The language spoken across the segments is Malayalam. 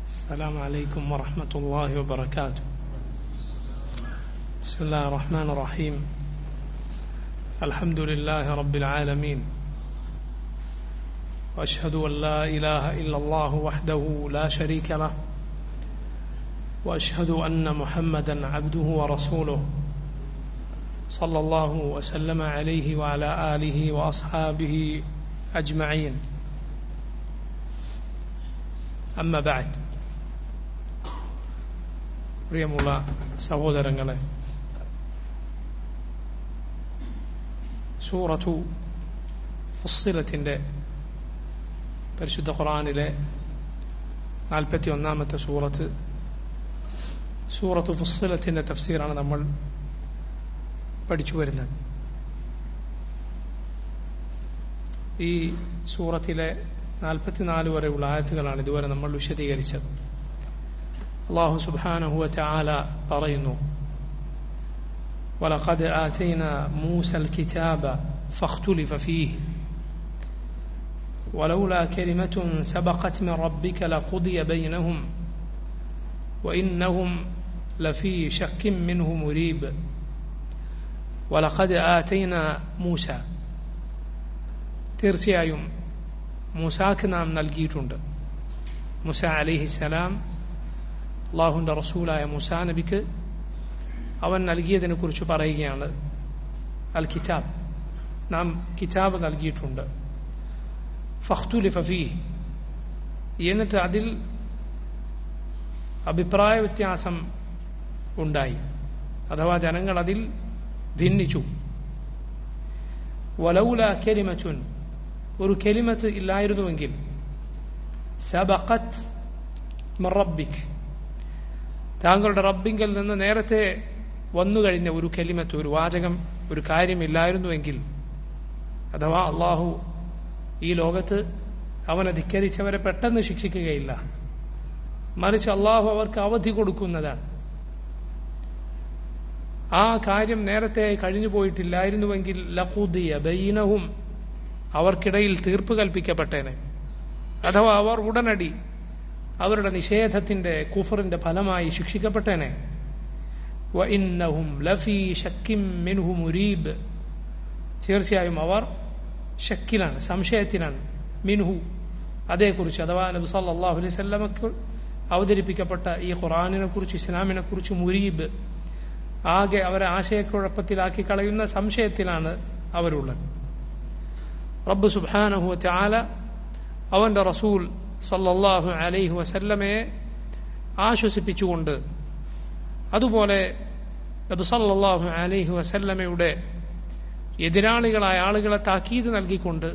السلام عليكم ورحمة الله وبركاته بسم الله الرحمن الرحيم الحمد لله رب العالمين وأشهد أن لا إله إلا الله وحده لا شريك له وأشهد أن محمدا عبده ورسوله صلى الله وسلم عليه وعلى آله وأصحابه أجمعين അമ്മ ബാറ്റ് പ്രിയമുള്ള സഹോദരങ്ങളെ സൂറത്തു ഫുസ്സിലത്തിൻ്റെ പരിശുദ്ധ ഖുറാനിലെ നാൽപ്പത്തി ഒന്നാമത്തെ സൂറത്ത് സൂറത്തു ഫുസ്സിലത്തിൻ്റെ തഫ്സീറാണ് നമ്മൾ പഠിച്ചു വരുന്നത് ഈ സൂറത്തിലെ നാൽപ്പത്തിനാല് വരെയുള്ള ആയത്തുകളാണ് ഇതുവരെ നമ്മൾ വിശദീകരിച്ചത് അള്ളാഹു സുബാനഹു ചാല പറയുന്നു ولقد آتينا موسى الكتاب فاختلف فيه ولولا كلمة سبقت من ربك لقضي بينهم وإنهم لفي شك منه مريب ولقد آتينا موسى തീർച്ചയായും മൂസാക്ക് നാം നൽകിയിട്ടുണ്ട് മുസ അലിഹിസലാം അള്ളാഹുൻ്റെ റസൂലായ മുസാ നബിക്ക് അവൻ നൽകിയതിനെ കുറിച്ച് പറയുകയാണ് അൽ കിതാബ് നാം കിതാബ് നൽകിയിട്ടുണ്ട് ഫഖ്തുലി ഫഫീ എന്നിട്ട് അതിൽ അഭിപ്രായ വ്യത്യാസം ഉണ്ടായി അഥവാ ജനങ്ങൾ അതിൽ ഭിന്നിച്ചു വലൗല കെരിമച്ചുൻ ഒരു കെലിമത്ത് ഇല്ലായിരുന്നുവെങ്കിൽ സബഖത്ത് റബ്ബിക് താങ്കളുടെ റബ്ബിങ്കിൽ നിന്ന് നേരത്തെ വന്നു കഴിഞ്ഞ ഒരു കെലിമത്ത് ഒരു വാചകം ഒരു കാര്യമില്ലായിരുന്നുവെങ്കിൽ അഥവാ അള്ളാഹു ഈ ലോകത്ത് അവനെ ധിക്കരിച്ചവരെ പെട്ടെന്ന് ശിക്ഷിക്കുകയില്ല മറിച്ച് അള്ളാഹു അവർക്ക് അവധി കൊടുക്കുന്നതാണ് ആ കാര്യം നേരത്തെ കഴിഞ്ഞു പോയിട്ടില്ലായിരുന്നുവെങ്കിൽ ലഖുദിയ ബൈനഹും അവർക്കിടയിൽ തീർപ്പ് കൽപ്പിക്കപ്പെട്ടേനെ അഥവാ അവർ ഉടനടി അവരുടെ നിഷേധത്തിന്റെ കുഫറിന്റെ ഫലമായി ശിക്ഷിക്കപ്പെട്ടേനെ മുരീബ് തീർച്ചയായും അവർ ഷക്കിലാണ് സംശയത്തിലാണ് മിൻഹു അതേക്കുറിച്ച് അഥവാ നബി സല്ലാഹു അലൈഹി സ്വല്ലമക്ക് അവതരിപ്പിക്കപ്പെട്ട ഈ ഖുറാനിനെ കുറിച്ച് ഇസ്ലാമിനെ കുറിച്ച് മുരീബ് ആകെ അവരെ ആശയക്കുഴപ്പത്തിലാക്കി കളയുന്ന സംശയത്തിലാണ് അവരുള്ളത് റബ്ബ് സുബാനഹു ചാല അവന്റെ റസൂൽ സല്ലല്ലാഹു അലൈഹി വസല്ലമയെ ആശ്വസിപ്പിച്ചുകൊണ്ട് അതുപോലെ നബി സല്ലല്ലാഹു അലൈഹി വസല്ലമയുടെ എതിരാളികളായ ആളുകളെ താക്കീത് നൽകിക്കൊണ്ട്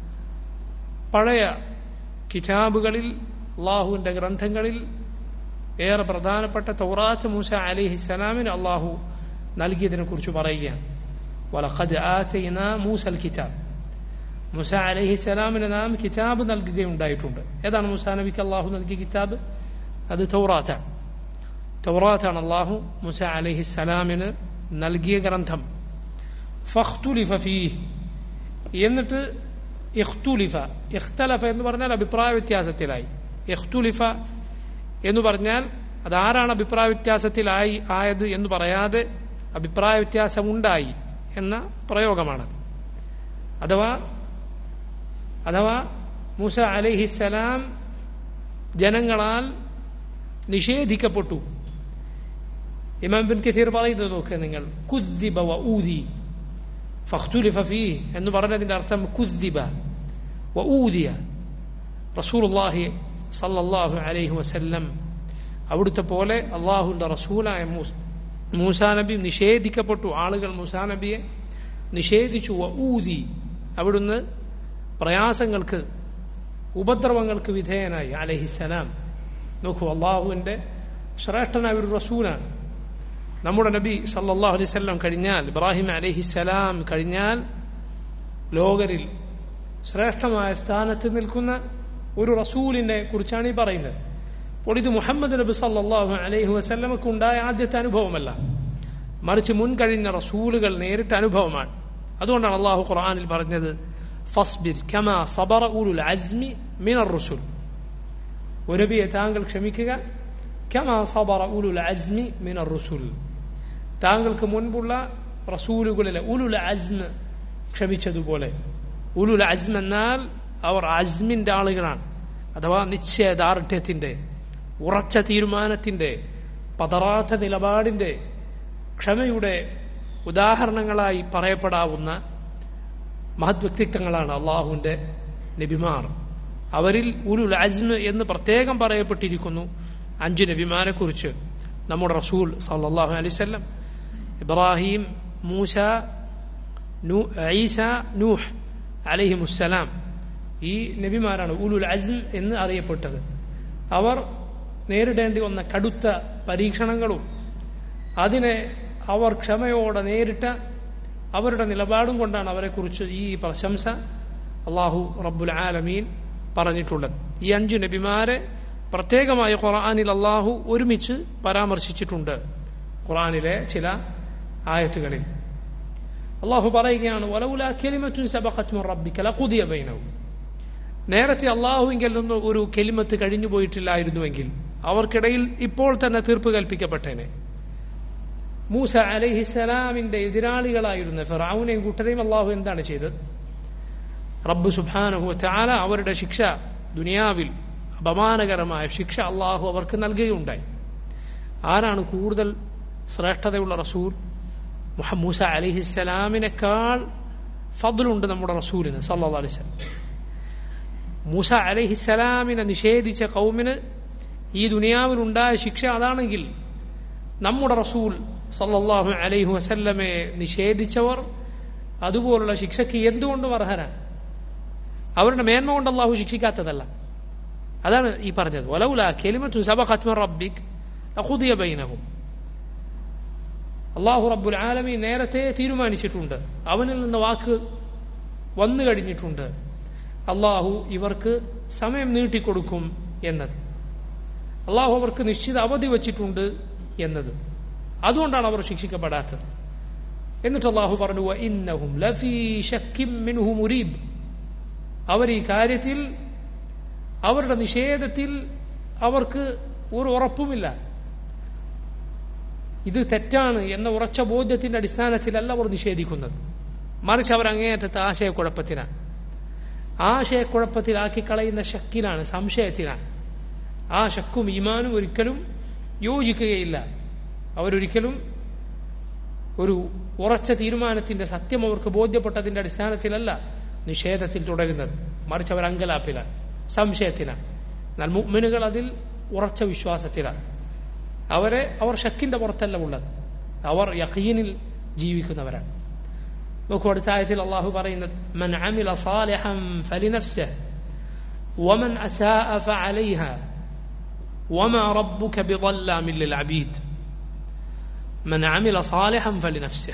പഴയ കിതാബുകളിൽ അള്ളാഹുവിൻ്റെ ഗ്രന്ഥങ്ങളിൽ ഏറെ പ്രധാനപ്പെട്ട തൗറാത്ത് മൂസ അലിഹിസ്സലാമിന് അള്ളാഹു നൽകിയതിനെ കുറിച്ച് പറയുകയാണ് വലഖദ് ആതൈന മൂസൽ കിതാബ് മുസ അലഹി സ്വലാമിന് നാം കിതാബ് നൽകുകയുണ്ടായിട്ടുണ്ട് ഏതാണ് മുസാ നബിക്ക് അള്ളാഹു നൽകിയ കിതാബ് അത് തൗറാത്താണ് തൗറാത്താണ് അള്ളാഹു മുസ അലഹി സ്വലാമിന് നൽകിയ ഗ്രന്ഥം ഫഖ്തുലിഫ ഫീഹ് എന്നിട്ട് ഇഖ്തുലിഫ ഇഖ്തലഫ എന്ന് പറഞ്ഞാൽ അഭിപ്രായ വ്യത്യാസത്തിലായി ഇഖ്തുലിഫ എന്ന് പറഞ്ഞാൽ അതാരാണ് അഭിപ്രായ വ്യത്യാസത്തിലായി ആയത് എന്ന് പറയാതെ അഭിപ്രായ വ്യത്യാസമുണ്ടായി എന്ന പ്രയോഗമാണത് അഥവാ അഥവാ മൂസ അലഹിസലാം ജനങ്ങളാൽ നിഷേധിക്കപ്പെട്ടു ഇമാം ബിൻ കസീർ പറയുന്നത് നോക്കുക നിങ്ങൾ കുദ്ദിബ വ ഊതി ഫഖ്തുലിഫ ഫീ എന്ന് പറഞ്ഞതിന്റെ അർത്ഥം കുദ്ദിബ വ ഊദിയ റസൂലുള്ളാഹി സല്ലല്ലാഹു അലൈഹി വസല്ലം അവിടുത്തെ പോലെ അള്ളാഹുവിൻ്റെ റസൂലായ മൂസാ നബി നിഷേധിക്കപ്പെട്ടു ആളുകൾ മൂസാ നബിയെ നിഷേധിച്ചു വ ഊതി അവിടുന്ന് പ്രയാസങ്ങൾക്ക് ഉപദ്രവങ്ങൾക്ക് വിധേയനായി അലഹിസലാം നോക്കൂ അള്ളാഹുവിൻ്റെ ശ്രേഷ്ഠനായ ഒരു റസൂലാണ് നമ്മുടെ നബി സല്ലാഹു അലൈവല്ലം കഴിഞ്ഞാൽ ഇബ്രാഹിം അലഹിസലാം കഴിഞ്ഞാൽ ലോകരിൽ ശ്രേഷ്ഠമായ സ്ഥാനത്ത് നിൽക്കുന്ന ഒരു റസൂലിനെ കുറിച്ചാണ് ഈ പറയുന്നത് അപ്പോൾ ഇത് മുഹമ്മദ് നബി സല്ലാഹു അലൈഹി വസല്ലമക്ക് ഉണ്ടായ ആദ്യത്തെ അനുഭവമല്ല മറിച്ച് മുൻകഴിഞ്ഞ റസൂലുകൾ നേരിട്ട അനുഭവമാണ് അതുകൊണ്ടാണ് അള്ളാഹു ഖുർആാനിൽ പറഞ്ഞത് ഫസ്ബിർ കമാ സബറ ഉലുൽ അസ്മി മിനർ റുസുൽ ഒരു നബിയെ താങ്കൾ ക്ഷമിക്കുക കമാ സബറ ഉലുൽ അസ്മി മിന റുസുൽ താങ്കൾക്ക് മുൻപുള്ള റസൂലുകളിലെ ഉലുൽ അസ്മ് ക്ഷമിച്ചതുപോലെ ഉലുൽ അസ്മ് എന്നാൽ അവർ അസ്മിന്റെ ആളുകളാണ് അഥവാ നിശ്ചയദാർഢ്യത്തിന്റെ ഉറച്ച തീരുമാനത്തിന്റെ പതറാത്ത നിലപാടിന്റെ ക്ഷമയുടെ ഉദാഹരണങ്ങളായി പറയപ്പെടാവുന്ന മഹത് വ്യക്തിത്വങ്ങളാണ് അള്ളാഹുവിന്റെ നബിമാർ അവരിൽ ഉലുൽ അസ്മ് എന്ന് പ്രത്യേകം പറയപ്പെട്ടിരിക്കുന്നു അഞ്ച് നബിമാരെ കുറിച്ച് നമ്മുടെ റസൂൽ സല്ലാഹു അലൈവല്ലം ഇബ്രാഹിം മൂസ ഈസ നൂഹ് അലഹിമുസ്സലാം ഈ നബിമാരാണ് ഉലുൽ അസ്ം എന്ന് അറിയപ്പെട്ടത് അവർ നേരിടേണ്ടി വന്ന കടുത്ത പരീക്ഷണങ്ങളും അതിനെ അവർ ക്ഷമയോടെ നേരിട്ട അവരുടെ നിലപാടും കൊണ്ടാണ് അവരെക്കുറിച്ച് ഈ പ്രശംസ അള്ളാഹു റബ്ബുൽ ആലമീൻ പറഞ്ഞിട്ടുള്ളത് ഈ അഞ്ചു നബിമാരെ പ്രത്യേകമായ ഖുർആാനിൽ അള്ളാഹു ഒരുമിച്ച് പരാമർശിച്ചിട്ടുണ്ട് ഖുർആാനിലെ ചില ആയത്തുകളിൽ അള്ളാഹു പറയുകയാണ് വലവുല കെലിമത്തുൻ സബഖത്തു റബ്ബിക ലഖുദിയ ബൈനഹും നേരത്തെ അള്ളാഹുവിങ്കിൽ നിന്ന് ഒരു കെലിമത്ത് കഴിഞ്ഞു പോയിട്ടില്ലായിരുന്നുവെങ്കിൽ അവർക്കിടയിൽ ഇപ്പോൾ തന്നെ തീർപ്പ് കൽപ്പിക്കപ്പെട്ടേനെ മൂസ അലഹിസലാമിന്റെ എതിരാളികളായിരുന്ന ഫിറാവുനെയും കൂട്ടരെയും അള്ളാഹു എന്താണ് ചെയ്തത് റബ്ബ് സുബാനഹു ചാല അവരുടെ ശിക്ഷ ദുനിയാവിൽ അപമാനകരമായ ശിക്ഷ അള്ളാഹു അവർക്ക് നൽകുകയുണ്ടായി ആരാണ് കൂടുതൽ ശ്രേഷ്ഠതയുള്ള റസൂൽ മൂസ അലിഹിസ്സലാമിനേക്കാൾ ഫضലുണ്ട് നമ്മുടെ റസൂലിന് സല്ലാ അലിസ്ലാം മൂസ അലഹിസ്സലാമിനെ നിഷേധിച്ച കൗമിന് ഈ ദുനിയാവിലുണ്ടായ ശിക്ഷ അതാണെങ്കിൽ നമ്മുടെ റസൂൽ സല്ലല്ലാഹു അലൈഹി വസല്ലമയെ നിഷേധിച്ചവർ അതുപോലുള്ള ശിക്ഷയ്ക്ക് എന്തുകൊണ്ടും അർഹരാണ് അവരുടെ മേന്മ കൊണ്ട് അള്ളാഹു ശിക്ഷിക്കാത്തതല്ല അതാണ് ഈ പറഞ്ഞത് വലൗല കെലിമത്തു സബഖത്ത് മിൻ റബ്ബിക് ലഖുദിയ ബൈനഹും അള്ളാഹു റബ്ബുൽ ആലമി നേരത്തെ തീരുമാനിച്ചിട്ടുണ്ട് അവനിൽ നിന്ന് വാക്ക് വന്നു കഴിഞ്ഞിട്ടുണ്ട് അള്ളാഹു ഇവർക്ക് സമയം നീട്ടിക്കൊടുക്കും എന്നത് അള്ളാഹു അവർക്ക് നിശ്ചിത അവധി വച്ചിട്ടുണ്ട് എന്നത് അതുകൊണ്ടാണ് അവർ ശിക്ഷിക്കപ്പെടാത്തത് എന്നിട്ട് അള്ളാഹു പറഞ്ഞു ഇന്നഹും ലഫീ ഷക്കിം മിൻഹു മുരീബ് അവർ ഈ കാര്യത്തിൽ അവരുടെ നിഷേധത്തിൽ അവർക്ക് ഒരു ഉറപ്പുമില്ല ഇത് തെറ്റാണ് എന്ന ഉറച്ച ബോധ്യത്തിന്റെ അടിസ്ഥാനത്തിലല്ല അവർ നിഷേധിക്കുന്നത് മറിച്ച് അവർ അങ്ങേയറ്റത്തെ ആശയക്കുഴപ്പത്തിനാണ് ആശയക്കുഴപ്പത്തിലാക്കി കളയുന്ന ശക്കിലാണ് സംശയത്തിലാണ് ആ ശക്കും ഈമാനും ഒരിക്കലും യോജിക്കുകയില്ല അവരൊരിക്കലും ഒരു ഉറച്ച തീരുമാനത്തിന്റെ സത്യം അവർക്ക് ബോധ്യപ്പെട്ടതിന്റെ അടിസ്ഥാനത്തിലല്ല നിഷേധത്തിൽ തുടരുന്നത് മറിച്ച് അവർ അങ്കലാപ്പിലാണ് സംശയത്തിലാണ് എന്നാൽ മുഗ്മിനുകൾ അതിൽ ഉറച്ച വിശ്വാസത്തിലാണ് അവരെ അവർ ഷക്കിന്റെ പുറത്തല്ല ഉള്ളത് അവർ യഖീനിൽ ജീവിക്കുന്നവരാണ് നോക്കൂ അടുത്ത ആയത്തിൽ അള്ളാഹു പറയുന്നത് മൻ അമില സാലിഹം ഫലിനഫ്സഹ് വമൻ അസാഅ ഫഅലൈഹ وما ربك بظلام للعبيد من عمل صالحا فلنفسه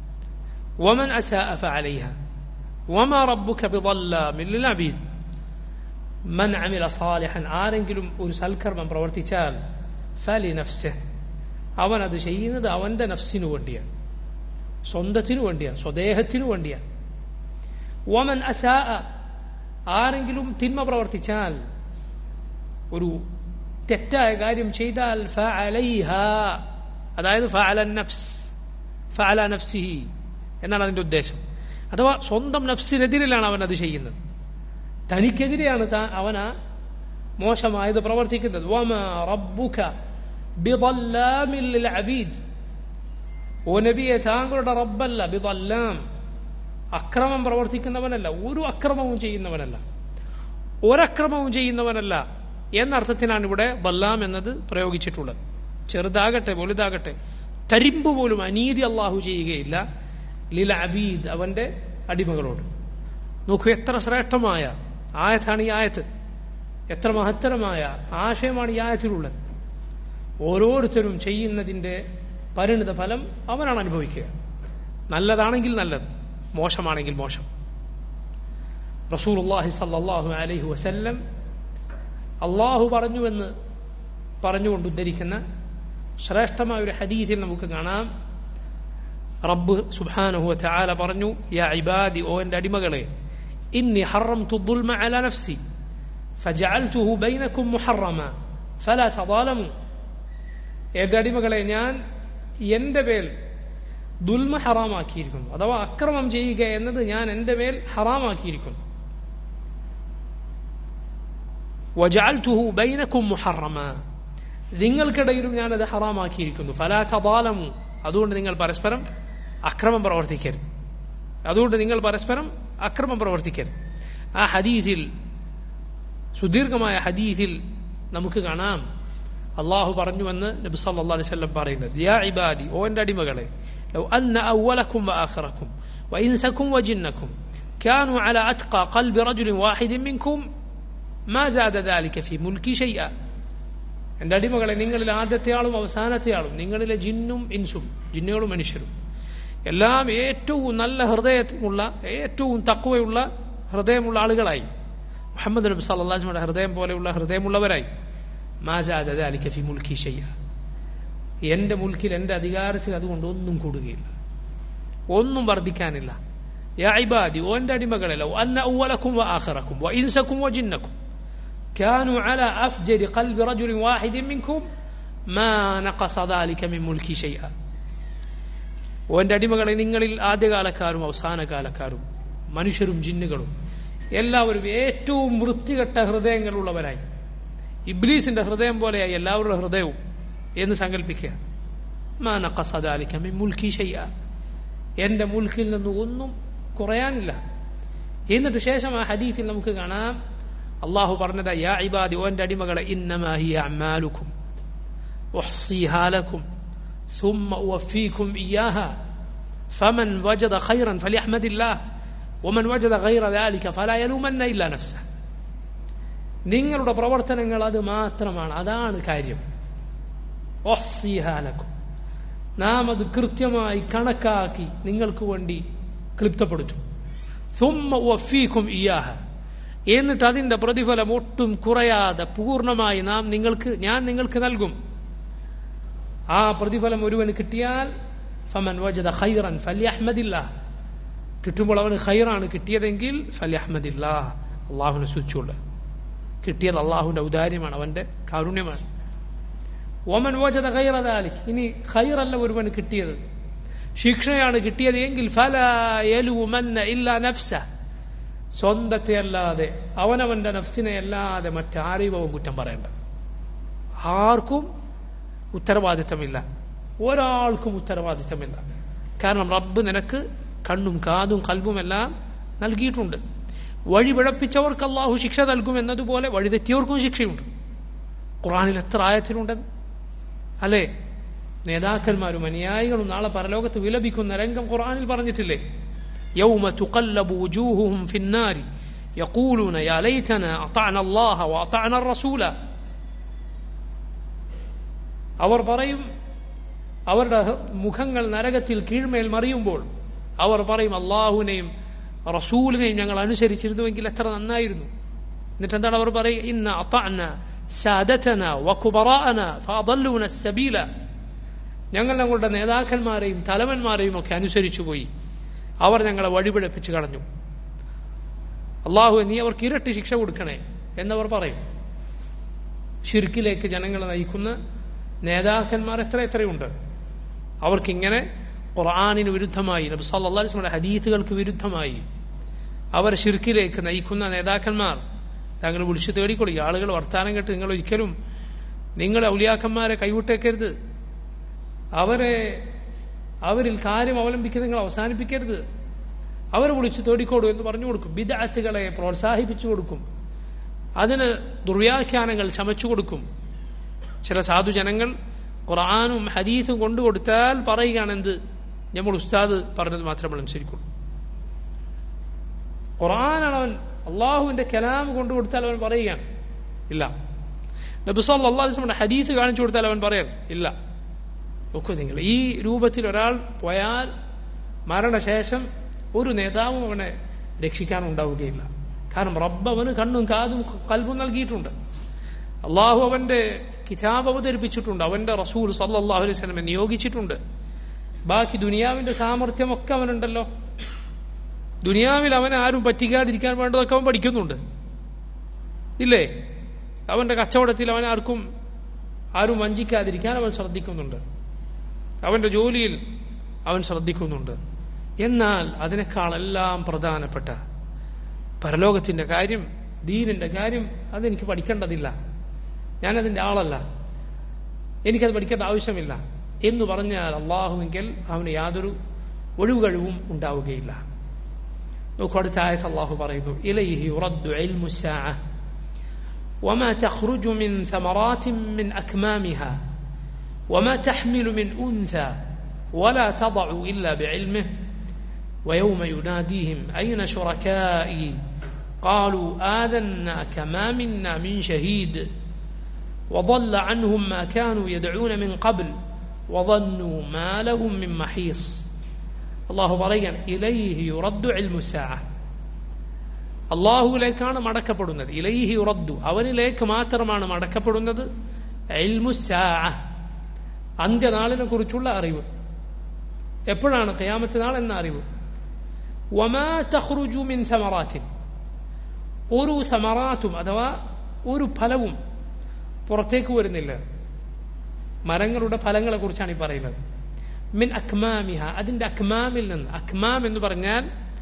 ومن اساء فعليها وما ربك بظلام للعبيد من عمل صالحا ആരെങ്കിലും ഒരു സൽക്കർമ്മം പ്രവർത്തിച്ചാൽ ഫലിനഫ്സെ അവൻ അത് ചെയ്യുന്നത് അവന്റെ നഫ്സിനു വേണ്ടിയാണ് സ്വന്തത്തിനു വേണ്ടിയാണ് സ്വദേഹത്തിനു വേണ്ടിയാണ് വമൻ അസാ ആരെങ്കിലും തിന്മ പ്രവർത്തിച്ചാൽ ഒരു തെറ്റായ കാര്യം ചെയ്താൽ ഫഅലൈഹ അതായത് ഫഅല നഫ്സ് ഫഅല നഫ്സിഹി എന്നാണ് അതിന്റെ ഉദ്ദേശം അഥവാ സ്വന്തം നഫ്സിനെതിരിലാണ് അവൻ അത് ചെയ്യുന്നത് തനിക്കെതിരെയാണ് അവൻ ആ മോശമായത് പ്രവർത്തിക്കുന്നത് വമാ റബ്ബുക ബിദല്ലാമിൽ ലിൽ അബീദ് ഓ നബിയെ താങ്കളുടെ റബ്ബല്ല ബിദല്ലാം അക്രമം പ്രവർത്തിക്കുന്നവനല്ല ഒരു അക്രമവും ചെയ്യുന്നവനല്ല ഒരക്രമവും ചെയ്യുന്നവനല്ല എന്നർത്ഥത്തിനാണ് ഇവിടെ ബല്ലാം എന്നത് പ്രയോഗിച്ചിട്ടുള്ളത് ചെറുതാകട്ടെ വലുതാകട്ടെ തരിമ്പ് പോലും അനീതി അള്ളാഹു ചെയ്യുകയില്ല ലില അബീദ് അവന്റെ അടിമകളോട് നോക്കൂ എത്ര ശ്രേഷ്ഠമായ ആയത്താണ് ഈ ആയത്ത് എത്ര മഹത്തരമായ ആശയമാണ് ഈ ആയത്തിലുള്ളത് ഓരോരുത്തരും ചെയ്യുന്നതിന്റെ പരിണിത ഫലം അവനാണ് അനുഭവിക്കുക നല്ലതാണെങ്കിൽ നല്ലത് മോശമാണെങ്കിൽ മോശം റസൂലുള്ളാഹി സല്ലല്ലാഹു അലൈഹി വസല്ലം അള്ളാഹു പറഞ്ഞുവെന്ന് പറഞ്ഞുകൊണ്ട് ഉദ്ധരിക്കുന്ന ശ്രേഷ്ഠമായ ഒരു ഹദീത്തിൽ നമുക്ക് കാണാം റബ്ബ് സുബ്ഹാനഹു വതആല പറഞ്ഞു യാ ഇബാദി ഓ എൻ്റെ അടിമകളെ ഇന്നി ഹറംതു ദുൽമ അലാ നഫ്സി ഫജഅൽതുഹു ബൈനക്കും മുഹറമ ഫലാ തദാലമു എന്റെ അടിമകളെ ഞാൻ എന്റെ മേൽ ദുൽമ ഹറാമാക്കിയിരിക്കുന്നു അഥവാ അക്രമം ചെയ്യുക എന്നത് ഞാൻ എന്റെ മേൽ ഹറാമാക്കിയിരിക്കുന്നു വജഅൽതുഹു ബൈനക്കും മുഹറമ നിങ്ങൾക്കിടയിലും ഞാനത് ഹറാമാക്കിയിരിക്കുന്നു ഫലാ തദാലമു അതുകൊണ്ട് നിങ്ങൾ പരസ്പരം അക്രമം പ്രവർത്തിക്കരുത് അതുകൊണ്ട് നിങ്ങൾ പരസ്പരം അക്രമം പ്രവർത്തിക്കരുത് ആ ഹദീസിൽ സുദീർഘമായ ഹദീസിൽ നമുക്ക് കാണാം അള്ളാഹു പറഞ്ഞുവെന്ന് നബി സല്ലല്ലാഹു അലൈഹി വസല്ലം പറയുന്നത് യാ ഇബാദി ഓ എൻ്റെ അടിമകളെ ലൗ അന്ന അവലക്കും വആഖിറക്കും വഇൻസക്കും വജിന്നക്കും كانوا على أتقى قلب رجل واحد منكم ما زاد ذلك في ملكي شيئا എൻ്റെ അടിമകളെ നിങ്ങളിൽ ആദ്യത്തെ ആളും അവസാനത്തെ ആളും നിങ്ങളിലെ ജിന്നും ഇൻസും ജിന്നുകളും മനുഷ്യരും എല്ലാം ഏറ്റവും നല്ല ഹൃദയമുള്ള ഏറ്റവും തക്കുവയുള്ള ഹൃദയമുള്ള ആളുകളായി മുഹമ്മദ് നബി സല്ലാസ്മയുടെ ഹൃദയം പോലെയുള്ള ഹൃദയമുള്ളവരായി മാജാദ അലിക്കഫി മുൽക്കി ഷയ്യ എൻ്റെ മുൽക്കിൽ എൻ്റെ അധികാരത്തിൽ അതുകൊണ്ട് ഒന്നും കൂടുകയില്ല ഒന്നും വർദ്ധിക്കാനില്ല യാ ഇബാദി ഓ എൻ്റെ അടിമകളെ ലൗ അന്ന ഔവലക്കും വ ആഖിറക്കും വ ഇൻസക്കും വ ജിന്നക്കും كانوا على أفجر قلب رجل واحد منكم ما نقص ذلك من ملكي شيئا ഓൻ്റെ അടിമകളെ നിങ്ങളിൽ ആദ്യകാലക്കാരും അവസാനകാലക്കാരും മനുഷ്യരും ജിന്നുകളും എല്ലാവരും ഏറ്റവും വൃത്തികെട്ട ഹൃദയങ്ങളുള്ളവരായി ഇബ്ലീസിന്റെ ഹൃദയം പോലെയായി എല്ലാവരുടെ ഹൃദയവും എന്ന് സങ്കല്പിക്കുക മാനക്കസദാലിക്കമി മുൽക്കി ചെയ്യ എൻ്റെ മുൽക്കിൽ നിന്ന് ഒന്നും കുറയാനില്ല എന്നിട്ട് ശേഷം ആ ഹദീസിൽ നമുക്ക് കാണാം അള്ളാഹു പറഞ്ഞത് യാ ഇബാദി ഓൻ്റെ അടിമകളെ ഇന്നമാഹി അമാലുക്കും أحصيها لكم ثم أوفيكم إياها فمن وجد خيرا فليحمد الله ومن وجد غير ذلك فلا يلومن إلا نفسه നിങ്ങളുടെ പ്രവർത്തനങ്ങൾ അത് മാത്രമാണ് അതാണ് കാര്യം ഒഹ്സിഹാലക്കും നാം അത് കൃത്യമായി കണക്കാക്കി നിങ്ങൾക്ക് വേണ്ടി ക്ലിപ്തപ്പെടുത്തും സുമ്മ വഫീക്കും ഇയാഹ എന്നിട്ട് അതിന്റെ പ്രതിഫലം ഒട്ടും കുറയാതെ പൂർണ്ണമായി നാം നിങ്ങൾക്ക് ഞാൻ നിങ്ങൾക്ക് നൽകും ആ പ്രതിഫലം ഒരുവന് കിട്ടിയാൽ ഫമൻ വജദ ഖൈറൻ ഫല്യഹ്മദില്ല കിട്ടുമ്പോൾ അവന് ഖൈറാണ് കിട്ടിയതെങ്കിൽ ഫല്യഹ്മദില്ല അള്ളാഹുവിനെ സൂചിച്ചുകൊണ്ട് കിട്ടിയത് അള്ളാഹുവിന്റെ ഔദാര്യമാണ് അവന്റെ കാരുണ്യമാണ് ഓമൻ വജദ ഖൈറദാലിക് ഇനി ഖൈറല്ല ഒരുവന് കിട്ടിയത് ശിക്ഷയാണ് കിട്ടിയത് എങ്കിൽ ഫല യലുമന്ന ഇല്ല നഫ്സ സ്വന്തത്തെ അല്ലാതെ അവനവന്റെ നഫ്സിനെ അല്ലാതെ മറ്റാരെയും അവൻ കുറ്റം പറയേണ്ട ആർക്കും ഉത്തരവാദിത്തമില്ല ഒരാൾക്കും ഉത്തരവാദിത്തമില്ല കാരണം റബ്ബ് നിനക്ക് കണ്ണും കാതും കൽബുമെല്ലാം നൽകിയിട്ടുണ്ട് വഴി പിഴപ്പിച്ചവർക്ക് അള്ളാഹു ശിക്ഷ നൽകും എന്നതുപോലെ വഴിതെറ്റിയവർക്കും ശിക്ഷയുണ്ട് ഖുറാനിൽ എത്ര ആയത്തിലുണ്ടെന്ന് അല്ലേ നേതാക്കന്മാരും അനുയായികളും നാളെ പരലോകത്ത് വിലപിക്കുന്ന രംഗം ഖുറാനിൽ പറഞ്ഞിട്ടില്ലേ يوم تقلب وجوههم في النار يقولون يا ليتنا أطعنا الله وأطعنا الرسول അവർ പറയും അവരുടെ മുഖങ്ങൾ നരകത്തിൽ കീഴ്മേൽ മറിയുമ്പോൾ അവർ പറയും അള്ളാഹുവിനെയും റസൂലിനെയും ഞങ്ങൾ അനുസരിച്ചിരുന്നുവെങ്കിൽ എത്ര നന്നായിരുന്നു എന്നിട്ട് എന്താണ് അവർ പറയുക ഇന്ന അത്തഅന സാദതന വകുബറാഅന ഫഅദല്ലൂന സബീല ഞങ്ങൾ ഞങ്ങളുടെ നേതാക്കന്മാരെയും തലവന്മാരെയും ഒക്കെ അനുസരിച്ചു പോയി അവർ ഞങ്ങളെ വഴിപിഴപ്പിച്ച് കളഞ്ഞു അള്ളാഹു നീ അവർക്ക് ഇരട്ടി ശിക്ഷ കൊടുക്കണേ എന്നവർ പറയും ഷിർക്കിലേക്ക് ജനങ്ങളെ നയിക്കുന്ന നേതാക്കന്മാർ എത്ര എത്രയുണ്ട് അവർക്കിങ്ങനെ ഖുർആാനിന് വിരുദ്ധമായി നബി സല്ലല്ലാഹു അലൈഹി വസല്ലം ഹദീസുകൾക്ക് വിരുദ്ധമായി അവർ ഷിർക്കിലേക്ക് നയിക്കുന്ന നേതാക്കന്മാർ താങ്കൾ വിളിച്ചു തേടിക്കൊള്ളി ആളുകൾ വർത്താനം കേട്ട് നിങ്ങൾ ഒരിക്കലും നിങ്ങൾ ഔലിയാക്കന്മാരെ കൈവിട്ടേക്കരുത് അവരെ അവരിൽ കാര്യം അവലംബിക്കുന്ന നിങ്ങൾ അവസാനിപ്പിക്കരുത് അവരെ വിളിച്ചു തേടിക്കോടൂ എന്ന് പറഞ്ഞു കൊടുക്കും ബിദാത്തുകളെ പ്രോത്സാഹിപ്പിച്ചു കൊടുക്കും അതിന് ദുർവ്യാഖ്യാനങ്ങൾ ചമച്ചു കൊടുക്കും ചില സാധുജനങ്ങൾ ഖുർആാനും ഹദീസും കൊണ്ടുകൊടുത്താൽ പറയുകയാണ് എന്ത് നമ്മൾ ഉസ്താദ് പറഞ്ഞത് മാത്രമേ അനുസരിക്കുള്ളൂ ഖുർആനാണ് അവൻ അള്ളാഹുവിന്റെ കലാം കൊണ്ടുകൊടുത്താൽ അവൻ പറയുകയാണ് ഇല്ല നബിസാൽ അള്ളാഹുസ്ലമിന്റെ ഹദീസ് കാണിച്ചു കൊടുത്താൽ അവൻ പറയാൻ ഇല്ല നോക്കൂ നിങ്ങൾ ഈ രൂപത്തിൽ ഒരാൾ പോയാൽ മരണശേഷം ഒരു നേതാവും അവനെ രക്ഷിക്കാനുണ്ടാവുകയില്ല കാരണം റബ്ബ് അവന് കണ്ണും കാതും കൽബും നൽകിയിട്ടുണ്ട് അള്ളാഹു അവന്റെ കിതാബ് അവതരിപ്പിച്ചിട്ടുണ്ട് അവന്റെ റസൂൽ സല്ലാഹു അലൈഹി സ്വലമെ നിയോഗിച്ചിട്ടുണ്ട് ബാക്കി ദുനിയാവിന്റെ സാമർഥ്യമൊക്കെ അവനുണ്ടല്ലോ ദുനിയാവിൽ അവനെ ആരും പറ്റിക്കാതിരിക്കാൻ വേണ്ടതൊക്കെ അവൻ പഠിക്കുന്നുണ്ട് ഇല്ലേ അവന്റെ കച്ചവടത്തിൽ അവൻ ആർക്കും ആരും വഞ്ചിക്കാതിരിക്കാൻ അവൻ ശ്രദ്ധിക്കുന്നുണ്ട് അവന്റെ ജോലിയിൽ അവൻ ശ്രദ്ധിക്കുന്നുണ്ട് എന്നാൽ അതിനേക്കാളെല്ലാം പ്രധാനപ്പെട്ട പരലോകത്തിന്റെ കാര്യം ദീനിന്റെ കാര്യം അതെനിക്ക് പഠിക്കേണ്ടതില്ല ഞാനതിന്റെ ആളല്ല എനിക്കത് പഠിക്കേണ്ട ആവശ്യമില്ല എന്ന് പറഞ്ഞാൽ അള്ളാഹുവെങ്കിൽ അവന് യാതൊരു ഒഴിവുകഴിവും ഉണ്ടാവുകയില്ല നോക്കൂ അടുത്ത ആയത്ത് അള്ളാഹു പറയുന്നു ഇലൈഹി യുറദ്ദു ഇൽമു الساعة وما تخرج من ثمرات من أكمامها وما تحمل من أنثى ولا تضع إلا بعلمه ويوم يناديهم أين شركائي قالوا آذناك ما منا من شهيد وضل عنهم ما كانوا يدعون من قبل وظنوا ما لهم من محيص الله പറയാണ് ഇലൈഹി യുറദ്ദു ഇൽമു സാഅ അള്ളാഹുവിലേക്കാണ് മടക്കപ്പെടുന്നത് ഇലൈഹി യുറദ്ദു അവനിലേക്ക് മാത്രമാണ് മടക്കപ്പെടുന്നത് ഇൽമു സാഅ അന്ത്യനാളിനെ കുറിച്ചുള്ള അറിവ് എപ്പോഴാണ് ഖിയാമത്ത് നാൾ എന്ന അറിവ് വമാ തഖ്റുജു മിൻ സമറാത്തിൻ ഒരു സമറാത്തും അഥവാ ഒരു ഫലവും പുറത്തേക്ക് വരുന്നില്ല മരങ്ങളുടെ ഫലങ്ങളെ കുറിച്ചാണ് ഈ പറയുന്നത് മിൻ അക്മാമിഹ അതിന്റെ അക്മാമിൽ നിന്ന് അക്മാം എന്ന് പറഞ്ഞാൽ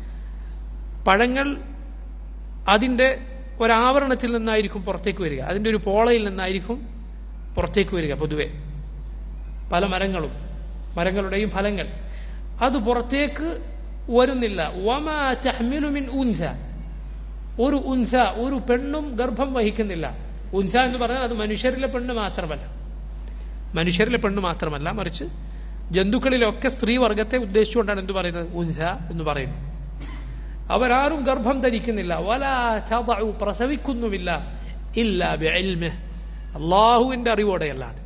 പഴങ്ങൾ അതിന്റെ ഒരാവരണത്തിൽ നിന്നായിരിക്കും പുറത്തേക്ക് വരിക അതിന്റെ ഒരു പോളയിൽ നിന്നായിരിക്കും പുറത്തേക്ക് വരിക പൊതുവെ പല മരങ്ങളും മരങ്ങളുടെയും ഫലങ്ങൾ അത് പുറത്തേക്ക് വരുന്നില്ല വമാ തഹ്മിലു മിൻ ഉൻസ ഒരു ഉൻസ ഒരു പെണ്ണും ഗർഭം വഹിക്കുന്നില്ല ഉൻസ എന്ന് പറഞ്ഞാൽ അത് മനുഷ്യരിലെ പെണ്ണ് മാത്രമല്ല മനുഷ്യരിലെ പെണ്ണ് മാത്രമല്ല മറിച്ച് ജന്തുക്കളിലൊക്കെ സ്ത്രീവർഗത്തെ ഉദ്ദേശിച്ചുകൊണ്ടാണ് എന്ത് പറയുന്നത് ഉൻസ എന്ന് പറയുന്നത് അവരാരും ഗർഭം ധരിക്കുന്നില്ല വലാ തദഉ പ്രസവിക്കുന്നുമില്ല ഇല്ല ബിഇൽമിഹ് അള്ളാഹുവിന്റെ അറിവോടെയല്ലാതെ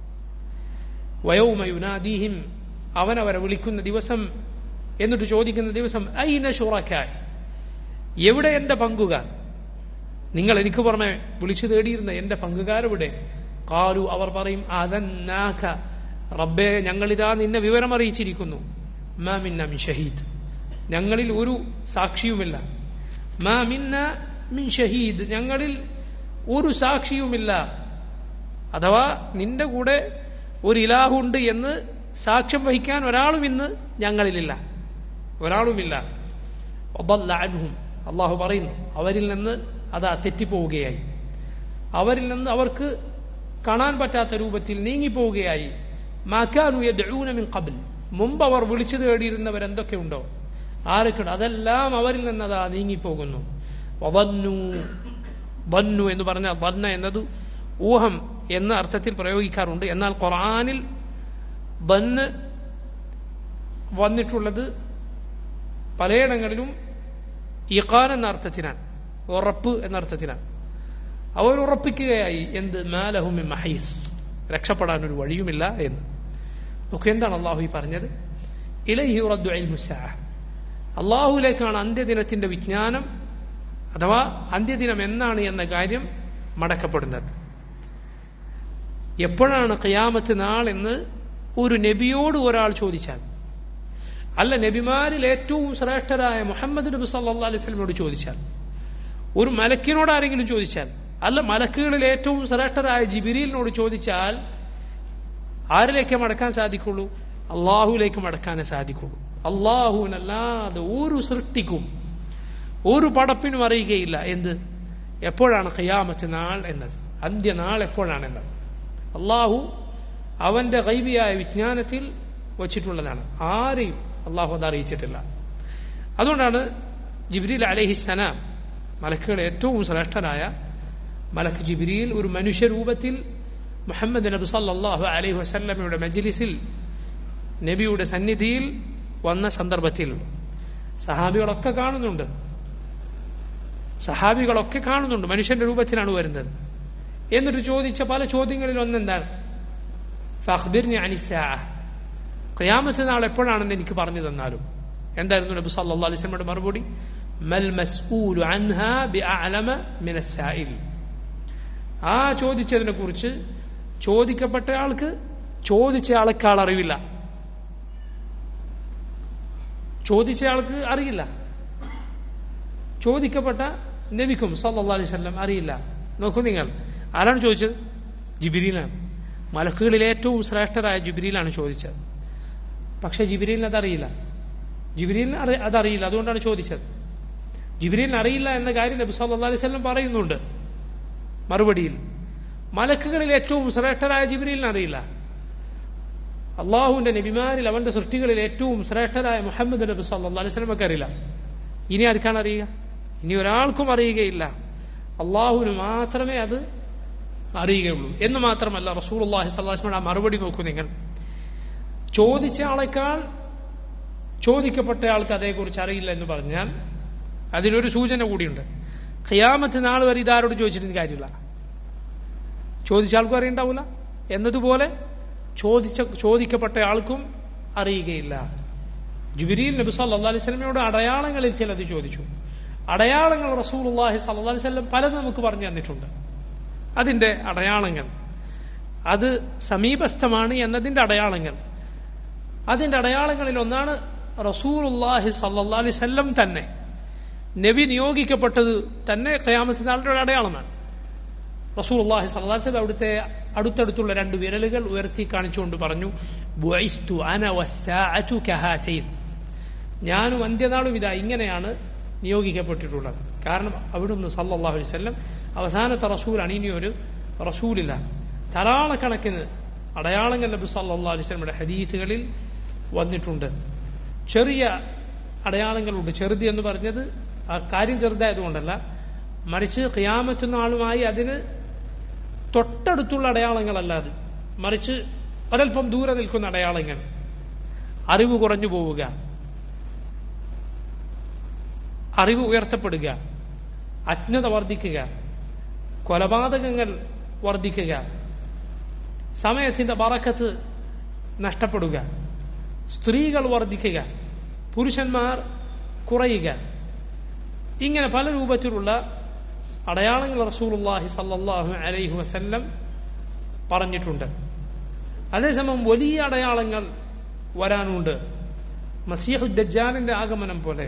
വയൗമ യുനാദീഹിം അവൻ അവരെ വിളിക്കുന്ന ദിവസം എന്നിട്ട് ചോദിക്കുന്ന ദിവസം ഐന ഷുറക്കായി എവിടെ എന്റെ പങ്കുകാർ നിങ്ങൾ എനിക്ക് പുറമെ വിളിച്ചു തേടിയിരുന്ന എന്റെ പങ്കുകാരെവിടെ കാലു അവർ പറയും അതന്നാക്ക റബ്ബെ ഞങ്ങളിതാ നിന്നെ വിവരം അറിയിച്ചിരിക്കുന്നു മാ മിന്ന മിൻ ഷഹീദ് ഞങ്ങളിൽ ഒരു സാക്ഷിയുമില്ല മാ മിന്ന മിൻ ഷഹീദ് ഞങ്ങളിൽ ഒരു സാക്ഷിയുമില്ല അഥവാ നിന്റെ കൂടെ ഒരു ഇലാഹുണ്ട് എന്ന് സാക്ഷ്യം വഹിക്കാൻ ഒരാളും ഇന്ന് ഞങ്ങളിലില്ല ഒരാളുമില്ല അൻഹും അള്ളാഹു പറയുന്നു അവരിൽ നിന്ന് അതാ തെറ്റിപ്പോവുകയായി അവരിൽ നിന്ന് അവർക്ക് കാണാൻ പറ്റാത്ത രൂപത്തിൽ നീങ്ങിപ്പോവുകയായി മാക്കാനു മിൻ ഖബൽ മുമ്പ് അവർ വിളിച്ചു തേടിയിരുന്നവർ എന്തൊക്കെയുണ്ടോ ആരൊക്കെയുണ്ട് അതെല്ലാം അവരിൽ നിന്ന് അതാ നീങ്ങിപ്പോകുന്നു വന്നു വന്നു എന്ന് പറഞ്ഞാൽ വന്ന എന്നത് ഊഹം എന്ന അർത്ഥത്തിൽ പ്രയോഗിക്കാറുണ്ട് എന്നാൽ ഖുറാനിൽ ബന്ന് വന്നിട്ടുള്ളത് പലയിടങ്ങളിലും ഇഖാൻ എന്ന അർത്ഥത്തിനാണ് ഉറപ്പ് എന്ന അർത്ഥത്തിനാണ് അവർ ഉറപ്പിക്കുകയായി എന്ത് മാലഹുമി മഹീസ് രക്ഷപ്പെടാൻ ഒരു വഴിയുമില്ല എന്ന് നോക്കൂ എന്താണ് അള്ളാഹു ഈ പറഞ്ഞത് ഇലഹി ഉറദ്ദു മുസാ അള്ളാഹുലേക്കാണ് അന്ത്യദിനത്തിന്റെ വിജ്ഞാനം അഥവാ അന്ത്യദിനം എന്നാണ് എന്ന കാര്യം മടക്കപ്പെടുന്നത് എപ്പോഴാണ് ഖിയാമത്ത് നാൾ എന്ന് ഒരു നബിയോട് ഒരാൾ ചോദിച്ചാൽ അല്ല നബിമാരിൽ ഏറ്റവും ശ്രേഷ്ഠരായ മുഹമ്മദ് നബി സല്ലാ അലൈഹി സ്വലമോട് ചോദിച്ചാൽ ഒരു മലക്കിനോട് ആരെങ്കിലും ചോദിച്ചാൽ അല്ല മലക്കുകളിൽ ഏറ്റവും ശ്രേഷ്ഠരായ ജിബിരിലിനോട് ചോദിച്ചാൽ ആരിലേക്ക് മടക്കാൻ സാധിക്കുള്ളൂ അള്ളാഹുലേക്ക് മടക്കാനേ സാധിക്കുള്ളൂ അള്ളാഹുവിനല്ലാതെ ഒരു സൃഷ്ടിക്കും ഒരു പടപ്പിനും അറിയുകയില്ല എന്ത് എപ്പോഴാണ് ഖിയാമത്ത് നാൾ എന്നത് അന്ത്യനാൾ എപ്പോഴാണ് എന്നത് അള്ളാഹു അവന്റെ ഗൈബിയായ വിജ്ഞാനത്തിൽ വച്ചിട്ടുള്ളതാണ് ആരെയും അള്ളാഹു അത് അറിയിച്ചിട്ടില്ല അതുകൊണ്ടാണ് ജിബ്രീൽ അലഹിസലാം മലക്കുകൾ ഏറ്റവും ശ്രേഷ്ഠനായ മലക്ക് ജിബ്രീൽ ഒരു മനുഷ്യരൂപത്തിൽ മുഹമ്മദ് നബി സല്ലാഹു അലൈഹി വസല്ലമയുടെ മജ്ലിസിൽ നബിയുടെ സന്നിധിയിൽ വന്ന സന്ദർഭത്തിൽ സഹാബികളൊക്കെ കാണുന്നുണ്ട് സഹാബികളൊക്കെ കാണുന്നുണ്ട് മനുഷ്യന്റെ രൂപത്തിലാണ് വരുന്നത് എന്നിട്ട് ചോദിച്ച പല ചോദ്യങ്ങളിൽ ഒന്നെന്താണ് ഫഖ്ബിർനി അനിസാ ഖിയാമത്ത് നാൾ എപ്പോഴാണെന്ന് എനിക്ക് പറഞ്ഞു തന്നാലും എന്തായിരുന്നു നബി സല്ലല്ലാഹു അലൈഹി വസല്ലമയുടെ മറുപടി മൽ മസ്ഊലു അൻഹാ ബിഅഅലമ മിന സായിൽ ആ ചോദിച്ചതിനെ കുറിച്ച് ചോദിക്കപ്പെട്ട ആൾക്ക് ചോദിച്ച ആളെക്കാൾ അറിവില്ല ചോദിച്ച ആൾക്ക് അറിയില്ല ചോദിക്കപ്പെട്ട നബിക്കും സല്ലല്ലാഹു അലൈഹി വസല്ലം അറിയില്ല നോക്കൂ നിങ്ങൾ ആരാണ് ചോദിച്ചത് ജിബിരിയിലാണ് മലക്കുകളിൽ ഏറ്റവും ശ്രേഷ്ഠരായ ജിബിരിയിലാണ് ചോദിച്ചത് പക്ഷെ ജിബിരിലിന് അതറിയില്ല ജിബിരിലിന് അറി അതറിയില്ല അതുകൊണ്ടാണ് ചോദിച്ചത് ജിബിരിലിന് അറിയില്ല എന്ന കാര്യം നബി സല്ലല്ലാഹു അലൈഹി വസല്ലം പറയുന്നുണ്ട് മറുപടിയിൽ മലക്കുകളിൽ ഏറ്റവും ശ്രേഷ്ഠരായ ജിബിരിലിന് അറിയില്ല അള്ളാഹുവിന്റെ നബിമാരിൽ അവന്റെ സൃഷ്ടികളിൽ ഏറ്റവും ശ്രേഷ്ഠരായ മുഹമ്മദ് നബി സല്ലല്ലാഹു അലൈഹി വസല്ലമക്ക് അറിയില്ല ഇനി ആർക്കാണ് അറിയുക ഇനി ഒരാൾക്കും അറിയുകയില്ല അള്ളാഹുവിന് മാത്രമേ അത് അറിയുകയുള്ളൂ എന്ന് മാത്രമല്ല റസൂൽ അള്ളാഹി സ്വല്ലാസ്മയുടെ മറുപടി നോക്കൂ നിങ്ങൾ ചോദിച്ച ആളെക്കാൾ ചോദിക്കപ്പെട്ട ആൾക്ക് അതേക്കുറിച്ച് അറിയില്ല എന്ന് പറഞ്ഞാൽ അതിനൊരു സൂചന കൂടിയുണ്ട് ഖിയാമത്ത് നാൾ വരെ ഇതാരോട് ചോദിച്ചിട്ട് കാര്യമില്ല ചോദിച്ച ആൾക്കും അറിയണ്ടാവില്ല എന്നതുപോലെ ചോദിച്ച ചോദിക്കപ്പെട്ട ആൾക്കും അറിയുകയില്ല ജുബിരിയിൽ നബി സല്ലാ അലൈഹി സ്വലമയോട് അടയാളങ്ങളിൽ ചിലത് ചോദിച്ചു അടയാളങ്ങൾ റസൂൽ അള്ളാഹി സല്ലാ അലൈഹി സ്വലം പലത് നമുക്ക് പറഞ്ഞു തന്നിട്ടുണ്ട് അതിന്റെ അടയാളങ്ങൾ അത് സമീപസ്ഥമാണ് എന്നതിന്റെ അടയാളങ്ങൾ അതിന്റെ അടയാളങ്ങളിൽ ഒന്നാണ് റസൂൽ അള്ളാഹി സല്ലാ അലൈഹി സ്വല്ലം തന്നെ നബി നിയോഗിക്കപ്പെട്ടത് തന്നെ ഖയാമത്ത് നാളുടെ ഒരു അടയാളമാണ് റസൂൽ അള്ളാഹി സല്ലാ സ്വലം അവിടുത്തെ അടുത്തടുത്തുള്ള രണ്ട് വിരലുകൾ ഉയർത്തി കാണിച്ചുകൊണ്ട് പറഞ്ഞു ബുഐസ്തു അന വസ്സാഅതു കഹാതൈൻ ഞാനും അന്ത്യനാളും ഇതാ ഇങ്ങനെയാണ് നിയോഗിക്കപ്പെട്ടിട്ടുള്ളത് കാരണം അവിടുന്ന് സല്ലല്ലാഹു അലൈഹി വസല്ലം അവസാനത്തെ റസൂലാണ് ഇനി ഒരു റസൂലില്ല ധാരാളക്കണക്കിന് അടയാളങ്ങൾ നബി സല്ലല്ലാഹു അലൈഹി വസല്ലമയുടെ ഹദീസുകളിൽ വന്നിട്ടുണ്ട് ചെറിയ അടയാളങ്ങളുണ്ട് ചെറുതി എന്ന് പറഞ്ഞത് ആ കാര്യം ചെറുതായതുകൊണ്ടല്ല മറിച്ച് ഖിയാമത്ത് നാളുമായി അതിന് തൊട്ടടുത്തുള്ള അടയാളങ്ങളല്ല അത് മറിച്ച് ഒരൽപ്പം ദൂരെ നിൽക്കുന്ന അടയാളങ്ങൾ അറിവ് കുറഞ്ഞു പോവുക അറിവ് ഉയർത്തപ്പെടുക അജ്ഞത വർദ്ധിക്കുക കൊലപാതകങ്ങൾ വർദ്ധിക്കുക സമയത്തിന്റെ ബറക്കത്ത് നഷ്ടപ്പെടുക സ്ത്രീകൾ വർദ്ധിക്കുക പുരുഷന്മാർ കുറയുക ഇങ്ങനെ പല രൂപത്തിലുള്ള അടയാളങ്ങൾ റസൂലുള്ളാഹി സല്ലല്ലാഹു അലൈഹി വസല്ലം പറഞ്ഞിട്ടുണ്ട് അതേസമയം വലിയ അടയാളങ്ങൾ വരാനുണ്ട് മസീഹുദ്ദജാലിന്റെ ആഗമനം പോലെ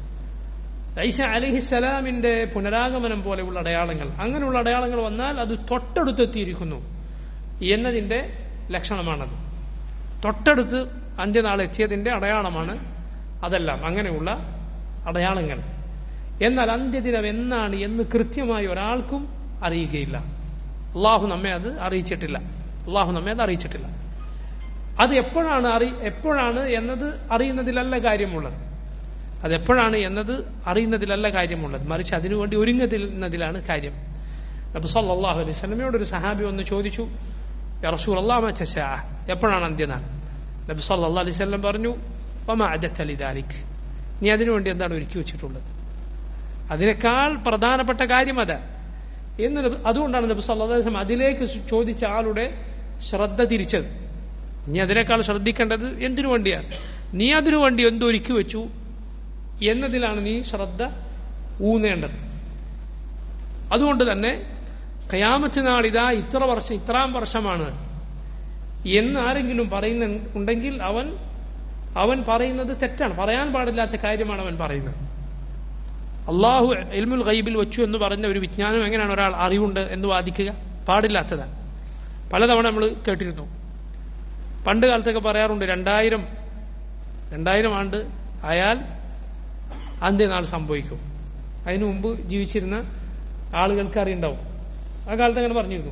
ഐസ അലിഹിസലാമിന്റെ പുനരാഗമനം പോലെയുള്ള അടയാളങ്ങൾ അങ്ങനെയുള്ള അടയാളങ്ങൾ വന്നാൽ അത് തൊട്ടടുത്തെത്തിയിരിക്കുന്നു എന്നതിന്റെ ലക്ഷണമാണത് തൊട്ടടുത്ത് അന്ത്യനാൾ എത്തിയതിന്റെ അടയാളമാണ് അതെല്ലാം അങ്ങനെയുള്ള അടയാളങ്ങൾ എന്നാൽ അന്ത്യദിനം എന്നാണ് എന്ന് കൃത്യമായി ഒരാൾക്കും അറിയുകയില്ല അള്ളാഹു നമ്മെ അത് അറിയിച്ചിട്ടില്ല അള്ളാഹു നമ്മെ അത് അറിയിച്ചിട്ടില്ല അത് എപ്പോഴാണ് അറി എപ്പോഴാണ് എന്നത് അറിയുന്നതിലല്ല കാര്യമുള്ളത് അത് എപ്പോഴാണ് എന്നത് അറിയുന്നതിലല്ല കാര്യമുള്ളത് മറിച്ച് അതിനുവേണ്ടി ഒരുങ്ങുന്നതിലാണ് കാര്യം നബി സല്ലല്ലാഹു അലൈഹി സ്വലമയോട് ഒരു സഹാബി ഒന്ന് ചോദിച്ചു റസൂൽ അള്ളാഹ് എപ്പോഴാണ് അന്ത്യനാൾ നബി സല്ലല്ലാഹു അലൈഹി സ്വലം പറഞ്ഞു ഒമ അജത്തലിദാലിക് നീ അതിനുവേണ്ടി എന്താണ് ഒരുക്കി വെച്ചിട്ടുള്ളത് അതിനേക്കാൾ പ്രധാനപ്പെട്ട കാര്യം അത് എന്ന് അതുകൊണ്ടാണ് നബി സല്ലല്ലാഹു അലൈഹി വസല്ലം അതിലേക്ക് ചോദിച്ച ആളുടെ ശ്രദ്ധ തിരിച്ചത് നീ അതിനേക്കാൾ ശ്രദ്ധിക്കേണ്ടത് എന്തിനു വേണ്ടിയാണ് നീ അതിനു വേണ്ടി എന്തൊരുക്കി വെച്ചു എന്നതിലാണ് നീ ശ്രദ്ധ ഊന്നേണ്ടത് അതുകൊണ്ട് തന്നെ കയാമത്ത് നാളിതാ ഇത്ര വർഷം ഇത്രാം വർഷമാണ് എന്ന് ആരെങ്കിലും പറയുന്ന ഉണ്ടെങ്കിൽ അവൻ അവൻ പറയുന്നത് തെറ്റാണ് പറയാൻ പാടില്ലാത്ത കാര്യമാണ് അവൻ പറയുന്നത് അള്ളാഹു എൽമുൽ ഗൈബിൽ വെച്ചു എന്ന് പറഞ്ഞ ഒരു വിജ്ഞാനം എങ്ങനെയാണ് ഒരാൾ അറിവുണ്ട് എന്ന് വാദിക്കുക പാടില്ലാത്തതാണ് പലതവണ നമ്മൾ കേട്ടിരുന്നു പണ്ട് കാലത്തൊക്കെ പറയാറുണ്ട് രണ്ടായിരം രണ്ടായിരം ആണ്ട് ആയാൽ അന്ത്യനാൾ സംഭവിക്കും അതിനു മുമ്പ് ജീവിച്ചിരുന്ന ആളുകൾക്ക് അറിയുണ്ടാവും ആ കാലത്ത് അങ്ങനെ പറഞ്ഞിരുന്നു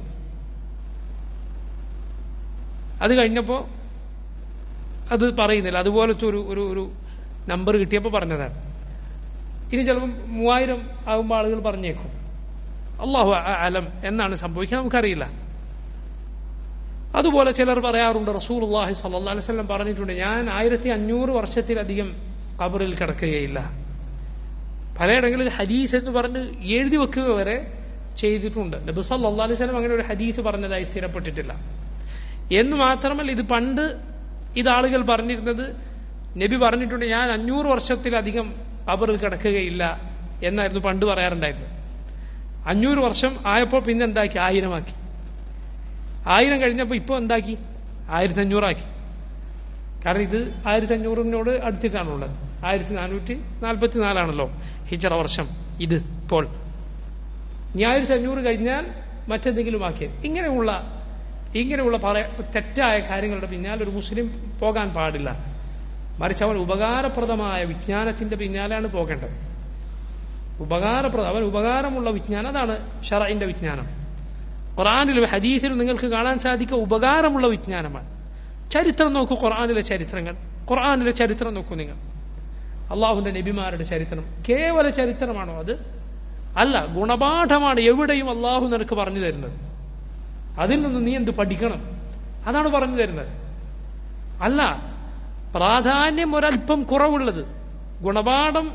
അത് കഴിഞ്ഞപ്പോൾ അത് പറയുന്നില്ല അതുപോലത്തെ ഒരു ഒരു ഒരു നമ്പർ കിട്ടിയപ്പോൾ പറഞ്ഞതാണ് ഇനി ചിലപ്പം മൂവായിരം ആകുമ്പോൾ ആളുകൾ പറഞ്ഞേക്കും അള്ളാഹു അലം എന്നാണ് സംഭവിക്കുക നമുക്കറിയില്ല അതുപോലെ ചിലർ പറയാറുണ്ട് റസൂൽ അള്ളാഹി സല്ലാ അലൈഹി സ്വലം പറഞ്ഞിട്ടുണ്ട് ഞാൻ ആയിരത്തി അഞ്ഞൂറ് വർഷത്തിലധികം കബറിൽ കിടക്കുകയില്ല പലയിടങ്ങളിൽ ഹദീസ് എന്ന് പറഞ്ഞ് എഴുതി വെക്കുക വരെ ചെയ്തിട്ടുണ്ട് നബി സല്ലാ അലൈഹി സ്വലം അങ്ങനെ ഒരു ഹദീസ് പറഞ്ഞതായി സ്ഥിരപ്പെട്ടിട്ടില്ല എന്ന് മാത്രമല്ല ഇത് പണ്ട് ഇത് ആളുകൾ പറഞ്ഞിരുന്നത് നബി പറഞ്ഞിട്ടുണ്ട് ഞാൻ അഞ്ഞൂറ് വർഷത്തിലധികം കബറിൽ കിടക്കുകയില്ല എന്നായിരുന്നു പണ്ട് പറയാറുണ്ടായിരുന്നത് അഞ്ഞൂറ് വർഷം ആയപ്പോൾ പിന്നെ എന്താക്കി ആയിരമാക്കി ആയിരം കഴിഞ്ഞപ്പോൾ ഇപ്പോൾ എന്താക്കി ആയിരത്തി അഞ്ഞൂറാക്കി കാരണം ഇത് ആയിരത്തി അഞ്ഞൂറിനോട് അടുത്തിട്ടാണുള്ളത് ആയിരത്തി നാനൂറ്റി നാൽപ്പത്തി നാലാണല്ലോ ഹിജറ വർഷം ഇത് ഇപ്പോൾ ഇനി ആയിരത്തി അഞ്ഞൂറ് കഴിഞ്ഞാൽ മറ്റെന്തെങ്കിലും ആക്കിയത് ഇങ്ങനെയുള്ള ഇങ്ങനെയുള്ള പറ തെറ്റായ കാര്യങ്ങളുടെ പിന്നാലെ ഒരു മുസ്ലിം പോകാൻ പാടില്ല മറിച്ച് അവൻ ഉപകാരപ്രദമായ വിജ്ഞാനത്തിന്റെ പിന്നാലെയാണ് പോകേണ്ടത് ഉപകാരപ്രദ അവൻ ഉപകാരമുള്ള വിജ്ഞാനം അതാണ് ഷറൈന്റെ വിജ്ഞാനം ഖുറാനിലും ഹദീസിലും നിങ്ങൾക്ക് കാണാൻ സാധിക്കുക ഉപകാരമുള്ള വിജ്ഞാനമാണ് ചരിത്രം നോക്കൂ ഖുർആാനിലെ ചരിത്രങ്ങൾ ഖുർആാനിലെ ചരിത്രം നോക്കൂ നിങ്ങൾ അള്ളാഹുവിന്റെ നബിമാരുടെ ചരിത്രം കേവല ചരിത്രമാണോ അത് അല്ല ഗുണപാഠമാണ് എവിടെയും അള്ളാഹു നിനക്ക് പറഞ്ഞു തരുന്നത് അതിൽ നിന്ന് നീ എന്ത് പഠിക്കണം അതാണ് പറഞ്ഞു തരുന്നത് അല്ല പ്രാധാന്യം ഒരല്പം കുറവുള്ളത് ഗുണപാഠം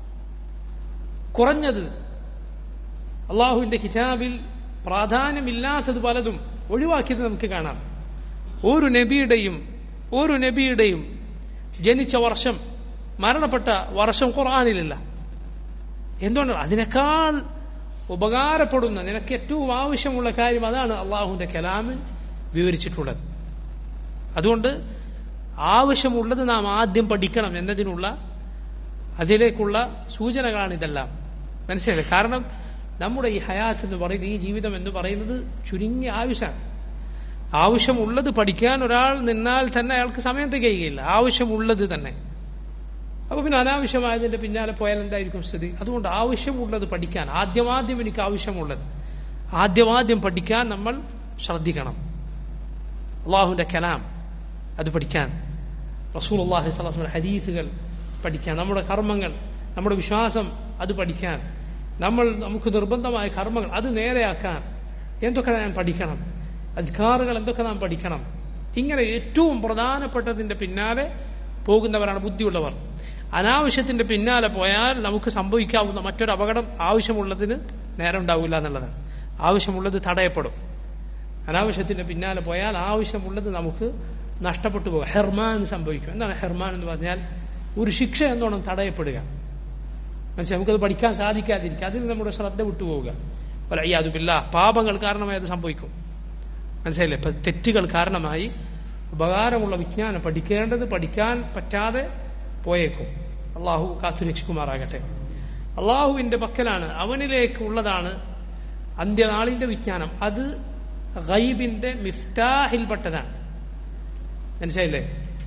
കുറഞ്ഞത് അള്ളാഹുവിന്റെ കിതാബിൽ പ്രാധാന്യമില്ലാത്തത് പലതും ഒഴിവാക്കിയത് നമുക്ക് കാണാം ഒരു നബിയുടെയും ഒരു നബിയുടെയും ജനിച്ച വർഷം മരണപ്പെട്ട വർഷം ഖുർആാനിലില്ല എന്തുകൊണ്ടാണ് അതിനേക്കാൾ ഉപകാരപ്പെടുന്ന നിനക്ക് ഏറ്റവും ആവശ്യമുള്ള കാര്യം അതാണ് അള്ളാഹുവിന്റെ കലാമിൽ വിവരിച്ചിട്ടുള്ളത് അതുകൊണ്ട് ആവശ്യമുള്ളത് നാം ആദ്യം പഠിക്കണം എന്നതിനുള്ള അതിലേക്കുള്ള സൂചനകളാണ് ഇതെല്ലാം മനസ്സിലായില്ലേ കാരണം നമ്മുടെ ഈ ഹയാത്ത് എന്ന് പറയുന്നത് ഈ ജീവിതം എന്ന് പറയുന്നത് ചുരുങ്ങിയ ആയുഷാണ് ആവശ്യമുള്ളത് പഠിക്കാൻ ഒരാൾ നിന്നാൽ തന്നെ അയാൾക്ക് സമയം തികയുകയില്ല ആവശ്യമുള്ളത് തന്നെ അപ്പൊ പിന്നെ അനാവശ്യമായതിന്റെ പിന്നാലെ പോയാൽ എന്തായിരിക്കും സ്ഥിതി അതുകൊണ്ട് ആവശ്യമുള്ളത് പഠിക്കാൻ ആദ്യമാദ്യം എനിക്ക് ആവശ്യമുള്ളത് ആദ്യമാദ്യം പഠിക്കാൻ നമ്മൾ ശ്രദ്ധിക്കണം അള്ളാഹുവിന്റെ കലാം അത് പഠിക്കാൻ റസൂൽ അള്ളാഹി സ്വലാസ്മയുടെ ഹദീസുകൾ പഠിക്കാൻ നമ്മുടെ കർമ്മങ്ങൾ നമ്മുടെ വിശ്വാസം അത് പഠിക്കാൻ നമ്മൾ നമുക്ക് നിർബന്ധമായ കർമ്മങ്ങൾ അത് നേരെയാക്കാൻ എന്തൊക്കെ ഞാൻ പഠിക്കണം അധികാറുകൾ എന്തൊക്കെ നാം പഠിക്കണം ഇങ്ങനെ ഏറ്റവും പ്രധാനപ്പെട്ടതിന്റെ പിന്നാലെ പോകുന്നവരാണ് ബുദ്ധിയുള്ളവർ അനാവശ്യത്തിന്റെ പിന്നാലെ പോയാൽ നമുക്ക് സംഭവിക്കാവുന്ന മറ്റൊരു അപകടം ആവശ്യമുള്ളതിന് നേരം ഉണ്ടാവില്ല എന്നുള്ളതാണ് ആവശ്യമുള്ളത് തടയപ്പെടും അനാവശ്യത്തിന്റെ പിന്നാലെ പോയാൽ ആവശ്യമുള്ളത് നമുക്ക് നഷ്ടപ്പെട്ടു പോകും ഹെർമാൻ സംഭവിക്കും എന്താണ് ഹെർമാൻ എന്ന് പറഞ്ഞാൽ ഒരു ശിക്ഷ എന്നോണം തടയപ്പെടുക മനസ്സിലായി നമുക്കത് പഠിക്കാൻ സാധിക്കാതിരിക്കുക അതിൽ നമ്മുടെ ശ്രദ്ധ വിട്ടുപോവുക അല്ല ഈ അതുമില്ല പാപങ്ങൾ കാരണമായി അത് സംഭവിക്കും മനസ്സിലായില്ലേ ഇപ്പൊ തെറ്റുകൾ കാരണമായി ഉപകാരമുള്ള വിജ്ഞാനം പഠിക്കേണ്ടത് പഠിക്കാൻ പറ്റാതെ പോയേക്കും അള്ളാഹു കാത്തുരക്ഷിക്കുമാറാകട്ടെ അള്ളാഹുവിന്റെ പക്കലാണ് അവനിലേക്ക് ഉള്ളതാണ് അന്ത്യനാളിന്റെ വിജ്ഞാനം അത് ഗൈബിന്റെ മിഫ്താഹിൽപ്പെട്ടതാണ് മനസ്സിലായില്ലേ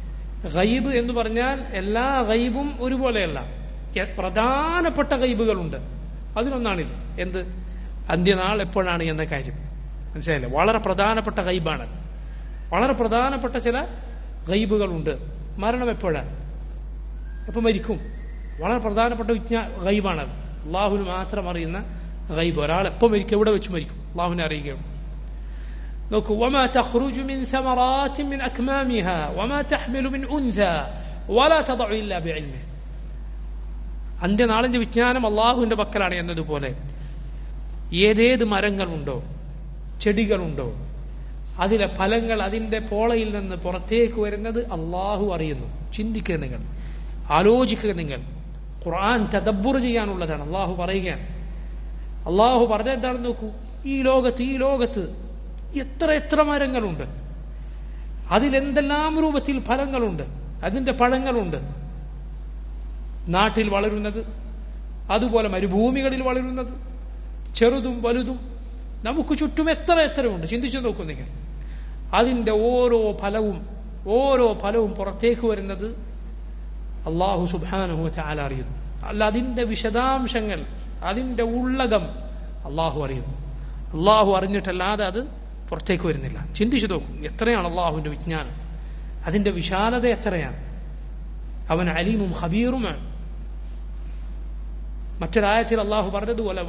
ഗൈബ് എന്ന് പറഞ്ഞാൽ എല്ലാ ഗൈബും ഒരുപോലെയല്ല പ്രധാനപ്പെട്ട ഗൈബുകളുണ്ട് അതിലൊന്നാണിത് എന്ത് അന്ത്യനാൾ എപ്പോഴാണ് എന്ന കാര്യം മനസ്സിലായില്ലേ വളരെ പ്രധാനപ്പെട്ട ഗൈബാണ് വളരെ പ്രധാനപ്പെട്ട ചില ഗൈബുകളുണ്ട് മരണം എപ്പോഴാണ് എപ്പോൾ മരിക്കും വളരെ പ്രധാനപ്പെട്ട വിജ്ഞാ ഗൈബാണത് അള്ളാഹുവിന് മാത്രം അറിയുന്ന ഗൈബ് ഒരാൾ എപ്പോൾ മരിക്കും എവിടെ വെച്ച് മരിക്കും അള്ളാഹുവിനെ അറിയുകയാണ് നോക്കൂ وما تخرج من ثمرات من أكمامها وما تحمل من أنثى ولا تضع إلا بعلمه അന്ത്യനാളിന്റെ വിജ്ഞാനം അള്ളാഹുവിന്റെ പക്കലാണ് എന്നതുപോലെ ഏതേത് മരങ്ങളുണ്ടോ ചെടികളുണ്ടോ അതിലെ ഫലങ്ങൾ അതിന്റെ പോളയിൽ നിന്ന് പുറത്തേക്ക് വരുന്നത് അള്ളാഹു അറിയുന്നു ചിന്തിക്കുക നിങ്ങൾ ആലോചിക്കുക നിങ്ങൾ ഖുർആൻ തദബ്ബുർ ചെയ്യാനുള്ളതാണ് അള്ളാഹു പറയുകയാണ് അള്ളാഹു പറഞ്ഞ എന്താണെന്ന് നോക്കൂ ഈ ലോകത്ത് ഈ ലോകത്ത് എത്ര എത്ര മരങ്ങളുണ്ട് അതിലെന്തെല്ലാം രൂപത്തിൽ ഫലങ്ങളുണ്ട് അതിന്റെ പഴങ്ങളുണ്ട് നാട്ടിൽ വളരുന്നത് അതുപോലെ മരുഭൂമികളിൽ വളരുന്നത് ചെറുതും വലുതും നമുക്ക് ചുറ്റും എത്ര എത്രയുണ്ട് ചിന്തിച്ചു നോക്കൂ നിങ്ങൾ അതിന്റെ ഓരോ ഫലവും ഓരോ ഫലവും പുറത്തേക്ക് വരുന്നത് അള്ളാഹു സുബാനുഹു ചാല അറിയുന്നു അല്ല അതിന്റെ വിശദാംശങ്ങൾ അതിന്റെ ഉള്ളകം അള്ളാഹു അറിയുന്നു അള്ളാഹു അറിഞ്ഞിട്ടല്ലാതെ അത് പുറത്തേക്ക് വരുന്നില്ല ചിന്തിച്ചു നോക്കും എത്രയാണ് അള്ളാഹുവിന്റെ വിജ്ഞാനം അതിന്റെ വിശാലത എത്രയാണ് അവൻ അലീമും ഹബീറുമാണ് മറ്റൊരായത്തിൽ അള്ളാഹു പറഞ്ഞതുപോലെ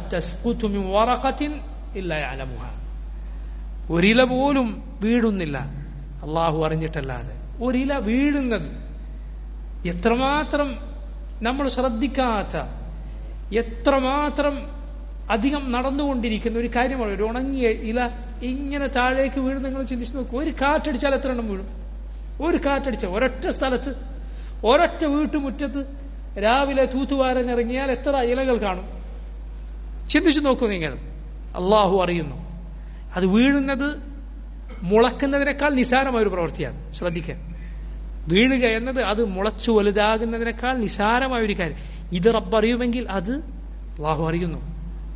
ഒരില പോലും വീഴുന്നില്ല അള്ളാഹു അറിഞ്ഞിട്ടല്ലാതെ ഒരില വീഴുന്നത് എത്രമാത്രം നമ്മൾ ശ്രദ്ധിക്കാത്ത എത്രമാത്രം അധികം നടന്നുകൊണ്ടിരിക്കുന്ന ഒരു കാര്യമാണ് ഒരു ഉണങ്ങിയ ഇല ഇങ്ങനെ താഴേക്ക് വീഴും നിങ്ങൾ ചിന്തിച്ചു നോക്കൂ ഒരു കാറ്റടിച്ചാൽ എത്ര എണ്ണം വീഴും ഒരു കാറ്റടിച്ച ഒരൊറ്റ സ്ഥലത്ത് ഒരൊറ്റ വീട്ടുമുറ്റത്ത് രാവിലെ തൂത്തുവാരൻ ഇറങ്ങിയാൽ എത്ര ഇലകൾ കാണും ചിന്തിച്ചു നോക്കൂ നിങ്ങൾ അള്ളാഹു അറിയുന്നു അത് വീഴുന്നത് മുളക്കുന്നതിനേക്കാൾ നിസാരമായ ഒരു പ്രവൃത്തിയാണ് ശ്രദ്ധിക്കാൻ വീഴുക എന്നത് അത് മുളച്ചു വലുതാകുന്നതിനേക്കാൾ നിസാരമായ ഒരു കാര്യം ഇത് റബ്ബ് അറിയുമെങ്കിൽ അത് അള്ളാഹു അറിയുന്നു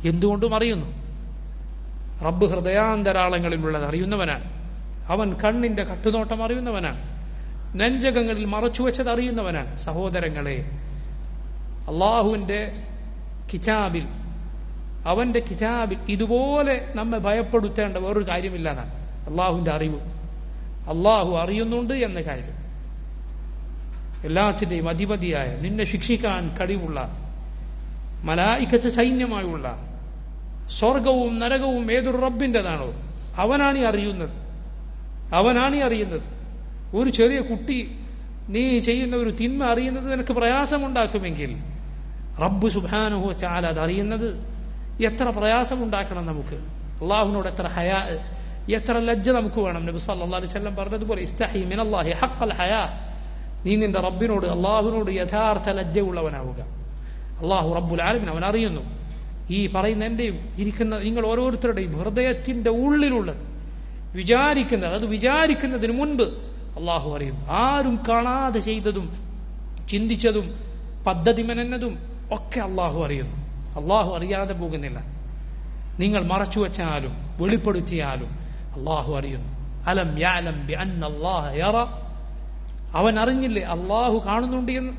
എന്തുകൊണ്ടും അറിയുന്നു റബ്ബ് ഹൃദയാന്തരാളങ്ങളിലുള്ളത് അറിയുന്നവനാണ് അവൻ കണ്ണിന്റെ കട്ടുനോട്ടം അറിയുന്നവനാണ് നെഞ്ചകങ്ങളിൽ മറച്ചുവെച്ചത് അറിയുന്നവനാണ് സഹോദരങ്ങളെ അള്ളാഹുവിന്റെ കിതാബിൽ അവന്റെ കിതാബിൽ ഇതുപോലെ നമ്മെ ഭയപ്പെടുത്തേണ്ട വേറൊരു കാര്യമില്ലാതാണ് അള്ളാഹുവിന്റെ അറിവ് അള്ളാഹു അറിയുന്നുണ്ട് എന്ന കാര്യം എല്ലാത്തിന്റെയും അധിപതിയായ നിന്നെ ശിക്ഷിക്കാൻ കഴിവുള്ള മലായിക്കത്ത് സൈന്യമായുള്ള സ്വർഗവും നരകവും ഏതൊരു റബ്ബിൻ്റെതാണോ അവനാണ് ഈ അറിയുന്നത് അവനാണ് ഈ അറിയുന്നത് ഒരു ചെറിയ കുട്ടി നീ ചെയ്യുന്ന ഒരു തിന്മ അറിയുന്നത് നിനക്ക് പ്രയാസമുണ്ടാക്കുമെങ്കിൽ റബ്ബ് സുബാനുഹോ ചാല അത് അറിയുന്നത് എത്ര പ്രയാസമുണ്ടാക്കണം നമുക്ക് അള്ളാഹുവിനോട് എത്ര ഹയാ എത്ര ലജ്ജ നമുക്ക് വേണം നബി സല്ലല്ലാഹു അലൈഹി വസല്ലം പറഞ്ഞതുപോലെ ഇസ്തഹി മിനല്ലാഹി ഹഖൽ ഹയാ നീ നിന്റെ റബ്ബിനോട് അള്ളാഹുവിനോട് യഥാർത്ഥ ലജ്ജയുള്ളവനാവുക അള്ളാഹു റബ്ബുൽ ആലമിൻ അവൻ അറിയുന്നു ഈ പറയുന്ന എന്റെയും ഇരിക്കുന്ന നിങ്ങൾ ഓരോരുത്തരുടെയും ഹൃദയത്തിന്റെ ഉള്ളിലുള്ളത് വിചാരിക്കുന്നത് അത് വിചാരിക്കുന്നതിന് മുൻപ് അള്ളാഹു അറിയുന്നു ആരും കാണാതെ ചെയ്തതും ചിന്തിച്ചതും പദ്ധതി മെനന്നതും ഒക്കെ അള്ളാഹു അറിയുന്നു അള്ളാഹു അറിയാതെ പോകുന്നില്ല നിങ്ങൾ മറച്ചു വച്ചാലും വെളിപ്പെടുത്തിയാലും അള്ളാഹു അറിയുന്നു അലം യാലം ബി അന്ന അല്ലാഹ യറ അവൻ അറിഞ്ഞില്ലേ അള്ളാഹു കാണുന്നുണ്ട് എന്ന്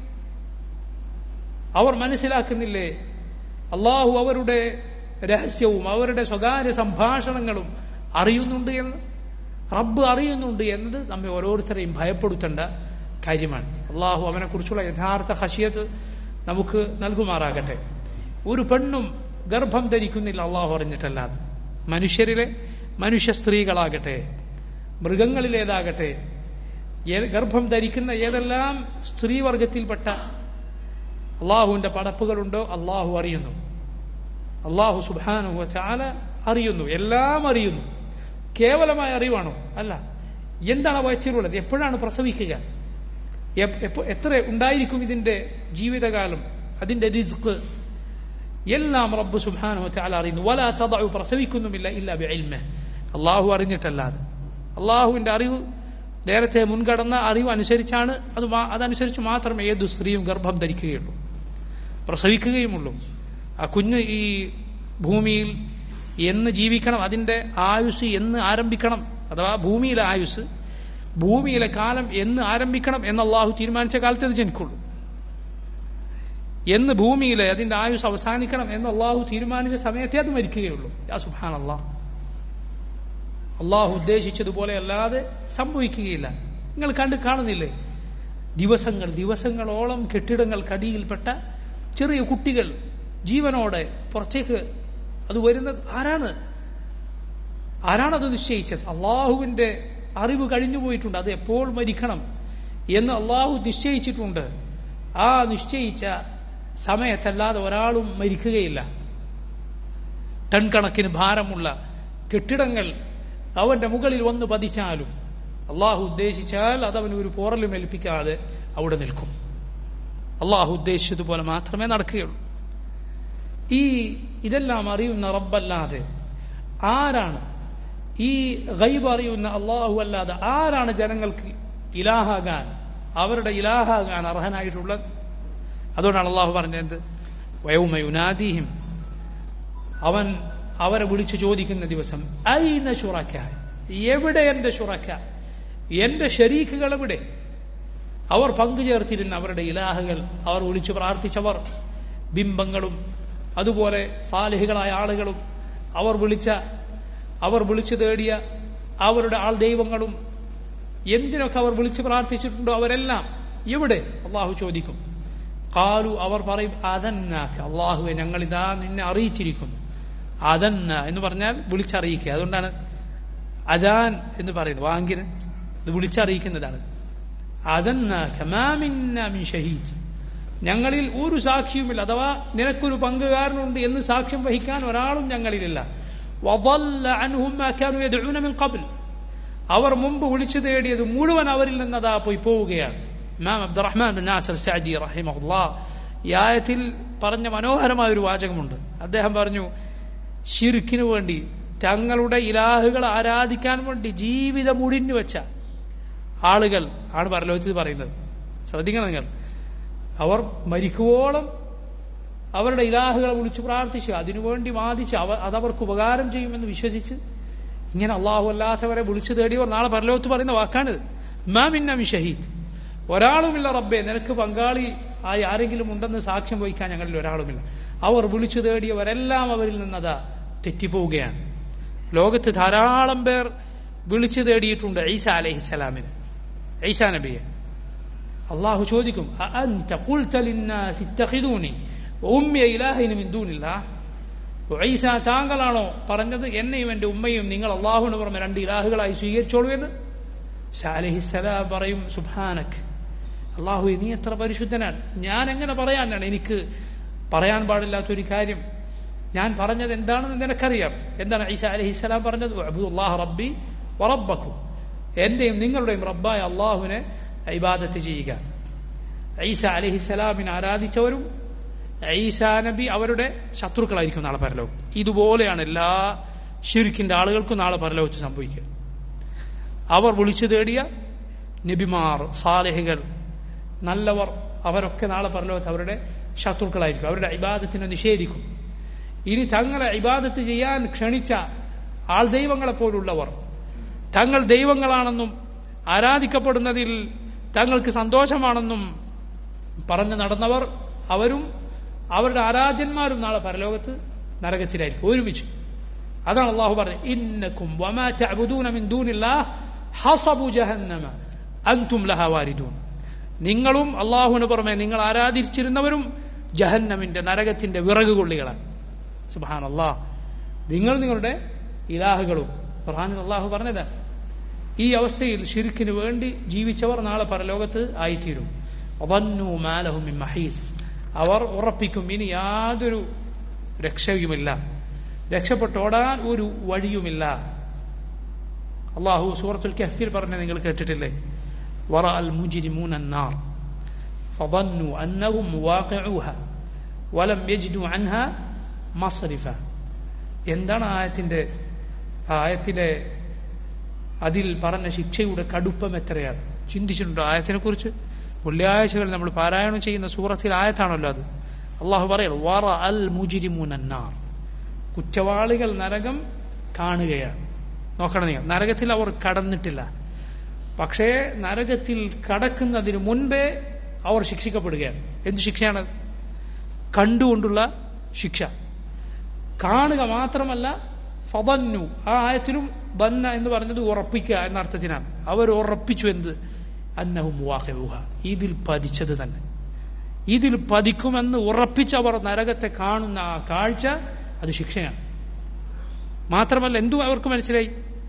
അവർ മനസ്സിലാക്കുന്നില്ലേ അള്ളാഹു അവരുടെ രഹസ്യവും അവരുടെ സ്വകാര്യ സംഭാഷണങ്ങളും അറിയുന്നുണ്ട് എന്ന് റബ്ബ് അറിയുന്നുണ്ട് എന്നത് നമ്മെ ഓരോരുത്തരെയും ഭയപ്പെടുത്തേണ്ട കാര്യമാണ് അള്ളാഹു അവനെ കുറിച്ചുള്ള യഥാർത്ഥ ഹഷിയത്ത് നമുക്ക് നൽകുമാറാകട്ടെ ഒരു പെണ്ണും ഗർഭം ധരിക്കുന്നില്ല അള്ളാഹു അറിഞ്ഞിട്ടല്ലാതെ മനുഷ്യരിലെ മനുഷ്യ സ്ത്രീകളാകട്ടെ മൃഗങ്ങളിലേതാകട്ടെ ഗർഭം ധരിക്കുന്ന ഏതെല്ലാം സ്ത്രീവർഗത്തിൽപ്പെട്ട അള്ളാഹുവിന്റെ പടപ്പുകളുണ്ടോ അള്ളാഹു അറിയുന്നു അള്ളാഹു സുബാനു ചാല അറിയുന്നു എല്ലാം അറിയുന്നു കേവലമായ അറിവാണോ അല്ല എന്താണ് വയറ്റിലുള്ളത് എപ്പോഴാണ് പ്രസവിക്കുക എത്ര ഉണ്ടായിരിക്കും ഇതിന്റെ ജീവിതകാലം അതിന്റെ റിസ്ക് എല്ലാം റബ്ബ് സുബാനു ചാല അറിയുന്നു വല തദു പ്രസവിക്കുന്നുമില്ല ഇല്ല ബിൽമ അള്ളാഹു അറിഞ്ഞിട്ടല്ലാതെ അള്ളാഹുവിന്റെ അറിവ് നേരത്തെ മുൻകടന്ന അറിവ് അനുസരിച്ചാണ് അത് അതനുസരിച്ച് മാത്രമേ ഏതു സ്ത്രീയും ഗർഭം ധരിക്കുകയുള്ളൂ പ്രസവിക്കുകയുമുള്ളൂ ആ കുഞ്ഞ് ഈ ഭൂമിയിൽ എന്ന് ജീവിക്കണം അതിന്റെ ആയുസ് എന്ന് ആരംഭിക്കണം അഥവാ ഭൂമിയിലെ ആയുസ് ഭൂമിയിലെ കാലം എന്ന് ആരംഭിക്കണം എന്ന് അള്ളാഹു തീരുമാനിച്ച കാലത്ത് അത് ജനിക്കുള്ളൂ എന്ന് ഭൂമിയിലെ അതിന്റെ ആയുസ് അവസാനിക്കണം എന്ന് അള്ളാഹു തീരുമാനിച്ച സമയത്തെ അത് മരിക്കുകയുള്ളൂ യാ സുഹാൻ അള്ളാഹ് അള്ളാഹു ഉദ്ദേശിച്ചതുപോലെ അല്ലാതെ സംഭവിക്കുകയില്ല നിങ്ങൾ കണ്ട് കാണുന്നില്ലേ ദിവസങ്ങൾ ദിവസങ്ങളോളം കെട്ടിടങ്ങൾക്കടിയിൽപ്പെട്ട ചെറിയ കുട്ടികൾ ജീവനോടെ പുറത്തേക്ക് അത് വരുന്നത് ആരാണ് ആരാണത് നിശ്ചയിച്ചത് അള്ളാഹുവിന്റെ അറിവ് കഴിഞ്ഞു പോയിട്ടുണ്ട് അത് എപ്പോൾ മരിക്കണം എന്ന് അള്ളാഹു നിശ്ചയിച്ചിട്ടുണ്ട് ആ നിശ്ചയിച്ച സമയത്തല്ലാതെ ഒരാളും മരിക്കുകയില്ല ടൺ കണക്കിന് ഭാരമുള്ള കെട്ടിടങ്ങൾ അവന്റെ മുകളിൽ വന്ന് പതിച്ചാലും അള്ളാഹു ഉദ്ദേശിച്ചാൽ അത് അവന് ഒരു പോറലും ഏൽപ്പിക്കാതെ അവിടെ നിൽക്കും അള്ളാഹു ഉദ്ദേശിച്ചതുപോലെ മാത്രമേ നടക്കുകയുള്ളൂ ഈ ഇതെല്ലാം അറിയുന്ന റബ്ബല്ലാതെ ആരാണ് ഈ ഗൈബ് അറിയുന്ന അള്ളാഹു അല്ലാതെ ആരാണ് ജനങ്ങൾക്ക് ഇലാഹാകാൻ അവരുടെ ഇലാഹാകാൻ അർഹനായിട്ടുള്ളത് അതുകൊണ്ടാണ് അള്ളാഹു പറഞ്ഞത് വയവുമയുനാദീഹിം അവൻ അവരെ വിളിച്ചു ചോദിക്കുന്ന ദിവസം ഐന ഷുറക്ക എവിടെ എന്റെ ഷുറക്ക എന്റെ ഷരീഖുകൾ എവിടെ അവർ പങ്കുചേർത്തിരുന്ന അവരുടെ ഇലാഹുകൾ അവർ വിളിച്ചു പ്രാർത്ഥിച്ചവർ ബിംബങ്ങളും അതുപോലെ സാലിഹികളായ ആളുകളും അവർ വിളിച്ച അവർ വിളിച്ചു തേടിയ അവരുടെ ആൾ ദൈവങ്ങളും എന്തിനൊക്കെ അവർ വിളിച്ചു പ്രാർത്ഥിച്ചിട്ടുണ്ടോ അവരെല്ലാം എവിടെ അള്ളാഹു ചോദിക്കും കാലു അവർ പറയും അതന്നാക്ക് അള്ളാഹുവെ ഞങ്ങൾ ഇതാ നിന്നെ അറിയിച്ചിരിക്കുന്നു അതന്ന എന്ന് പറഞ്ഞാൽ വിളിച്ചറിയിക്കുക അതുകൊണ്ടാണ് അദാൻ എന്ന് പറയുന്നത് വാങ്കിന് ഇത് വിളിച്ചറിയിക്കുന്നതാണ് അതന്ന ഷഹീദ് ഞങ്ങളിൽ ഒരു സാക്ഷിയുമില്ല അഥവാ നിനക്കൊരു പങ്കുകാരനുണ്ട് എന്ന് സാക്ഷ്യം വഹിക്കാൻ ഒരാളും ഞങ്ങളിലില്ല അവർ മുമ്പ് വിളിച്ചു തേടിയത് മുഴുവൻ അവരിൽ നിന്നതാ പോയി പോവുകയാണ് ഇമാം അബ്ദുറഹ്മാൻ ബിൻ നാസർ സഅദി റഹിമഹുല്ലാ ഈ ആയത്തിൽ പറഞ്ഞ മനോഹരമായ ഒരു വാചകമുണ്ട് അദ്ദേഹം പറഞ്ഞു ഷിർക്കിനു വേണ്ടി തങ്ങളുടെ ഇലാഹുകൾ ആരാധിക്കാൻ വേണ്ടി ജീവിതം മുടിഞ്ഞു വെച്ച ആളുകൾ ആണ് പരലോചിത് പറയുന്നത് ശ്രദ്ധിക്കണം നിങ്ങൾ അവർ മരിക്കുവോളം അവരുടെ ഇലാഹുകളെ വിളിച്ച് പ്രാർത്ഥിച്ച് അതിനുവേണ്ടി വാദിച്ച് അവ അതവർക്ക് ഉപകാരം ചെയ്യുമെന്ന് വിശ്വസിച്ച് ഇങ്ങനെ അള്ളാഹു അല്ലാത്തവരെ വിളിച്ചു തേടിയവർ നാളെ പരലോകത്ത് പറയുന്ന വാക്കാണിത് മാമിന്ന ഷഹീദ് ഒരാളുമില്ല റബ്ബെ നിനക്ക് പങ്കാളി ആയി ആരെങ്കിലും ഉണ്ടെന്ന് സാക്ഷ്യം വഹിക്കാൻ ഞങ്ങളിൽ ഒരാളുമില്ല അവർ വിളിച്ചു തേടിയവരെല്ലാം അവരിൽ നിന്നതാ തെറ്റിപ്പോവുകയാണ് ലോകത്ത് ധാരാളം പേർ വിളിച്ചു തേടിയിട്ടുണ്ട് ഈസ അലഹിസ്സലാമിന് ഈസാ നബിയെ അള്ളാഹു ചോദിക്കും അഅൻത ഖുൽത ലിന്നാസി ഇത്തഖിദൂനി വഉമ്മിയ ഇലാഹൈന മിൻ ദൂനില്ലാഹ് ഈസ താങ്കളാണോ പറഞ്ഞത് എന്നെയും എൻ്റെ ഉമ്മയും നിങ്ങൾ അള്ളാഹുവിന് പുറമെ രണ്ട് ഇലാഹുകളായി സ്വീകരിച്ചോളൂ എന്ന് അലഹിസ്സലാം പറയും സുബാനക് അള്ളാഹു നീ എത്ര പരിശുദ്ധനാണ് ഞാൻ എങ്ങനെ പറയാനാണ് എനിക്ക് പറയാൻ പാടില്ലാത്തൊരു കാര്യം ഞാൻ പറഞ്ഞത് എന്താണെന്ന് നിനക്കറിയാം എന്താണ് ഈസ അലഹിസ്സലാം പറഞ്ഞത് അബ്ദുല്ലാഹ് റബ്ബി വറബ്ബക്കും എന്റെയും നിങ്ങളുടെയും റബ്ബായ അള്ളാഹുവിനെ ഇബാദത്ത് ചെയ്യുക ഈസ അലഹിസ്സലാമിനെ ആരാധിച്ചവരും ഈസാ നബി അവരുടെ ശത്രുക്കളായിരിക്കും നാളെ പരലോകം ഇതുപോലെയാണ് എല്ലാ ഷിർക്കിന്റെ ആളുകൾക്കും നാളെ പരലോകത്ത് സംഭവിക്കുക അവർ വിളിച്ചു തേടിയ നബിമാർ സാലേഹികൾ നല്ലവർ അവരൊക്കെ നാളെ പരലോകത്ത് അവരുടെ ശത്രുക്കളായിരിക്കും അവരുടെ ഇബാദത്തിനെ നിഷേധിക്കും ഇനി തങ്ങളെ ഇബാദത്ത് ചെയ്യാൻ ക്ഷണിച്ച ആൾ ദൈവങ്ങളെ പോലുള്ളവർ തങ്ങൾ ദൈവങ്ങളാണെന്നും ആരാധിക്കപ്പെടുന്നതിൽ തങ്ങൾക്ക് സന്തോഷമാണെന്നും പറഞ്ഞു നടന്നവർ അവരും അവരുടെ ആരാധ്യന്മാരും നാളെ പരലോകത്ത് നരകത്തിലായിരിക്കും ഒരുമിച്ച് അതാണ് അള്ളാഹു പറഞ്ഞത് ഇന്നക്കും വമാ തഅബുദൂന മിൻ ദൂനില്ലാഹ് ഹസബു ജഹന്നമ അൻതും ലഹാ വാരിദൂൻ നിങ്ങളും അള്ളാഹുവിന് പുറമെ നിങ്ങൾ ആരാധിച്ചിരുന്നവരും ജഹന്നമിന്റെ നരകത്തിന്റെ വിറക് കൊള്ളികളാണ് സുബാൻ അള്ളാഹ് നിങ്ങൾ നിങ്ങളുടെ ഇലാഹുകളും ഖുർആനിൽ അള്ളാഹു പറഞ്ഞത് ഈ അവസ്ഥയിൽ ഷിർക്കിന് വേണ്ടി ജീവിച്ചവർ നാളെ പരലോകത്ത് ആയിത്തീരും അദന്നു മാലഹും മിൻ മഹീസ് അവർ ഉറപ്പിക്കും ഇനി യാതൊരു രക്ഷയുമില്ല രക്ഷപ്പെട്ടോടാൻ ഒരു വഴിയുമില്ല അള്ളാഹു സൂറത്തുൽ കഹ്ഫിൽ പറഞ്ഞ നിങ്ങൾ കേട്ടിട്ടില്ലേ വറ അൽ മുജിരിമൂൻ അന്നാർ فظنوا أنهم واقعوها ولم يجدوا عنها مصرفا എന്താണ് ആയത്തിന്റെ ആയത്തിലെ അതിൽ പറഞ്ഞ ശിക്ഷയുടെ കടുപ്പം എത്രയാണ് ചിന്തിച്ചിട്ടുണ്ടോ ആയത്തിനെ കുറിച്ച് വെള്ളിയാഴ്ചകൾ നമ്മൾ പാരായണം ചെയ്യുന്ന സൂറത്തിൽ ആയത്താണല്ലോ അത് അള്ളാഹു പറയണം വറ അൽ മുജിരിമുനന്നാർ കുറ്റവാളികൾ നരകം കാണുകയാണ് നോക്കണം നിങ്ങൾ നരകത്തിൽ അവർ കടന്നിട്ടില്ല പക്ഷേ നരകത്തിൽ കടക്കുന്നതിന് മുൻപേ അവർ ശിക്ഷിക്കപ്പെടുകയാണ് എന്ത് ശിക്ഷയാണ് കണ്ടുകൊണ്ടുള്ള ശിക്ഷ കാണുക മാത്രമല്ല ഫബന്നു ആ ആയത്തിലും ബന്ന എന്ന് പറഞ്ഞത് ഉറപ്പിക്കുക എന്ന അർത്ഥത്തിനാണ് അവർ ഉറപ്പിച്ചു എന്ത് അന്നഹും വാഹവുഹ ഇതിൽ പതിച്ചത് തന്നെ ഇതിൽ പതിക്കുമെന്ന് ഉറപ്പിച്ചവർ നരകത്തെ കാണുന്ന ആ കാഴ്ച അത് ശിക്ഷയാണ് മാത്രമല്ല എന്തു അവർക്ക് മനസ്സിലായി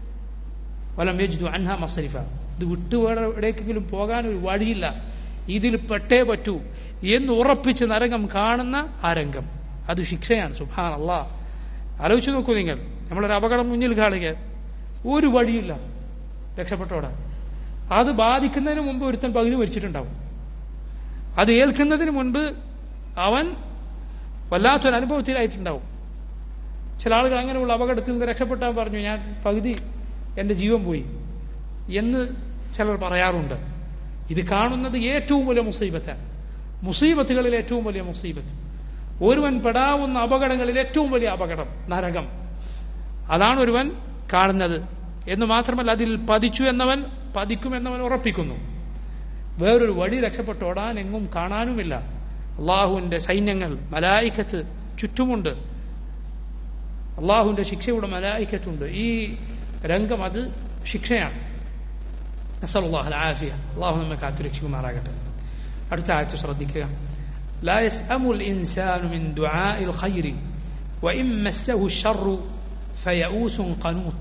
വലം യജ്ദു അൻഹ മസരിഫ ഇത് വിട്ടു എവിടേക്കെങ്കിലും പോകാൻ ഒരു വഴിയില്ല ഇതിൽ പെട്ടേ പറ്റൂ എന്ന് ഉറപ്പിച്ച് നരകം കാണുന്ന ആ രംഗം അത് ശിക്ഷയാണ് സുഭാൻ അള്ളാ ആലോചിച്ച് നോക്കൂ നിങ്ങൾ നമ്മളൊരു അപകടം മുന്നിൽ കാണുക ഒരു വഴിയില്ല രക്ഷപ്പെട്ടോടാൻ അത് ബാധിക്കുന്നതിന് മുമ്പ് ഒരുത്തൻ പകുതി മരിച്ചിട്ടുണ്ടാവും അത് ഏൽക്കുന്നതിന് മുൻപ് അവൻ വല്ലാത്തൊരു അനുഭവത്തിലായിട്ടുണ്ടാവും ചില ആളുകൾ അങ്ങനെയുള്ള അപകടത്തിൽ നിന്ന് രക്ഷപ്പെട്ടാൻ പറഞ്ഞു ഞാൻ പകുതി എൻ്റെ ജീവൻ പോയി എന്ന് ചിലർ പറയാറുണ്ട് ഇത് കാണുന്നത് ഏറ്റവും വലിയ മുസീബത്താണ് മുസീബത്തുകളിൽ ഏറ്റവും വലിയ മുസീബത്ത് ഒരുവൻ പെടാവുന്ന അപകടങ്ങളിൽ ഏറ്റവും വലിയ അപകടം നരകം അതാണ് ഒരുവൻ കാണുന്നത് എന്ന് മാത്രമല്ല അതിൽ പതിച്ചു എന്നവൻ പതിക്കുമെന്നവൻ ഉറപ്പിക്കുന്നു വേറൊരു വഴി രക്ഷപ്പെട്ടോടാൻ എങ്ങും കാണാനുമില്ല അള്ളാഹുവിന്റെ സൈന്യങ്ങൾ മലായിക്കത്ത് ചുറ്റുമുണ്ട് അള്ളാഹുവിന്റെ ശിക്ഷയുടെ മലായിക്കത്തുണ്ട് ഈ രംഗം അത് ശിക്ഷയാണ് നസലുല്ലാഹ് ആഫിയ അള്ളാഹു നമ്മെ കാത്തുരക്ഷിക്കുമാറാകട്ടെ അടുത്ത ആഴ്ച ശ്രദ്ധിക്കുക لا يسأم الإنسان من دعاء الخير وإن مسه الشر فيئوس قنوط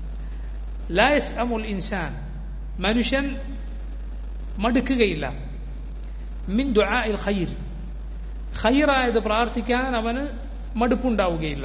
لا يسأم الإنسان മനുഷ്യൻ മടുക്കുകയില്ല മിൻ ദുആ ഇൽ ഖൈർ ഖൈറായത് പ്രാർത്ഥിക്കാൻ അവന് മടുപ്പുണ്ടാവുകയില്ല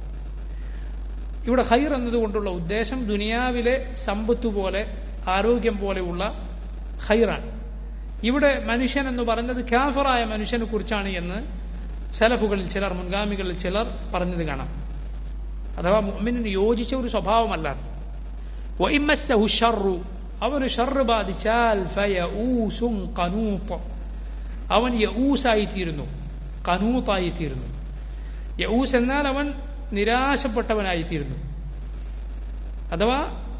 ഇവിടെ ഖൈർ എന്നതുകൊണ്ടുള്ള ഉദ്ദേശം ദുനിയാവിലെ സമ്പത്ത് പോലെ ആരോഗ്യം പോലെയുള്ള ഖൈറാണ് ഇവിടെ മനുഷ്യൻ എന്ന് പറഞ്ഞത് കാഫറായ മനുഷ്യനെ കുറിച്ചാണ് എന്ന് സലഫുകളിൽ ചിലർ മുൻഗാമികളിൽ ചിലർ പറഞ്ഞത് കാണാം അഥവാ മുഅ്മിനിന് യോജിച്ച ഒരു സ്വഭാവമല്ല വഇമ്മസ്സഹു ഷർറു അവന് ഷർറ് ബാധിച്ചാൽ ഫയഊസുൻ ഖനൂത്ത് അവൻ യഊസായി തീരുന്നു കനൂത്തായിത്തീരുന്നു യഊസ് എന്നാൽ അവൻ നിരാശപ്പെട്ടവനായിത്തീരുന്നു അഥവാ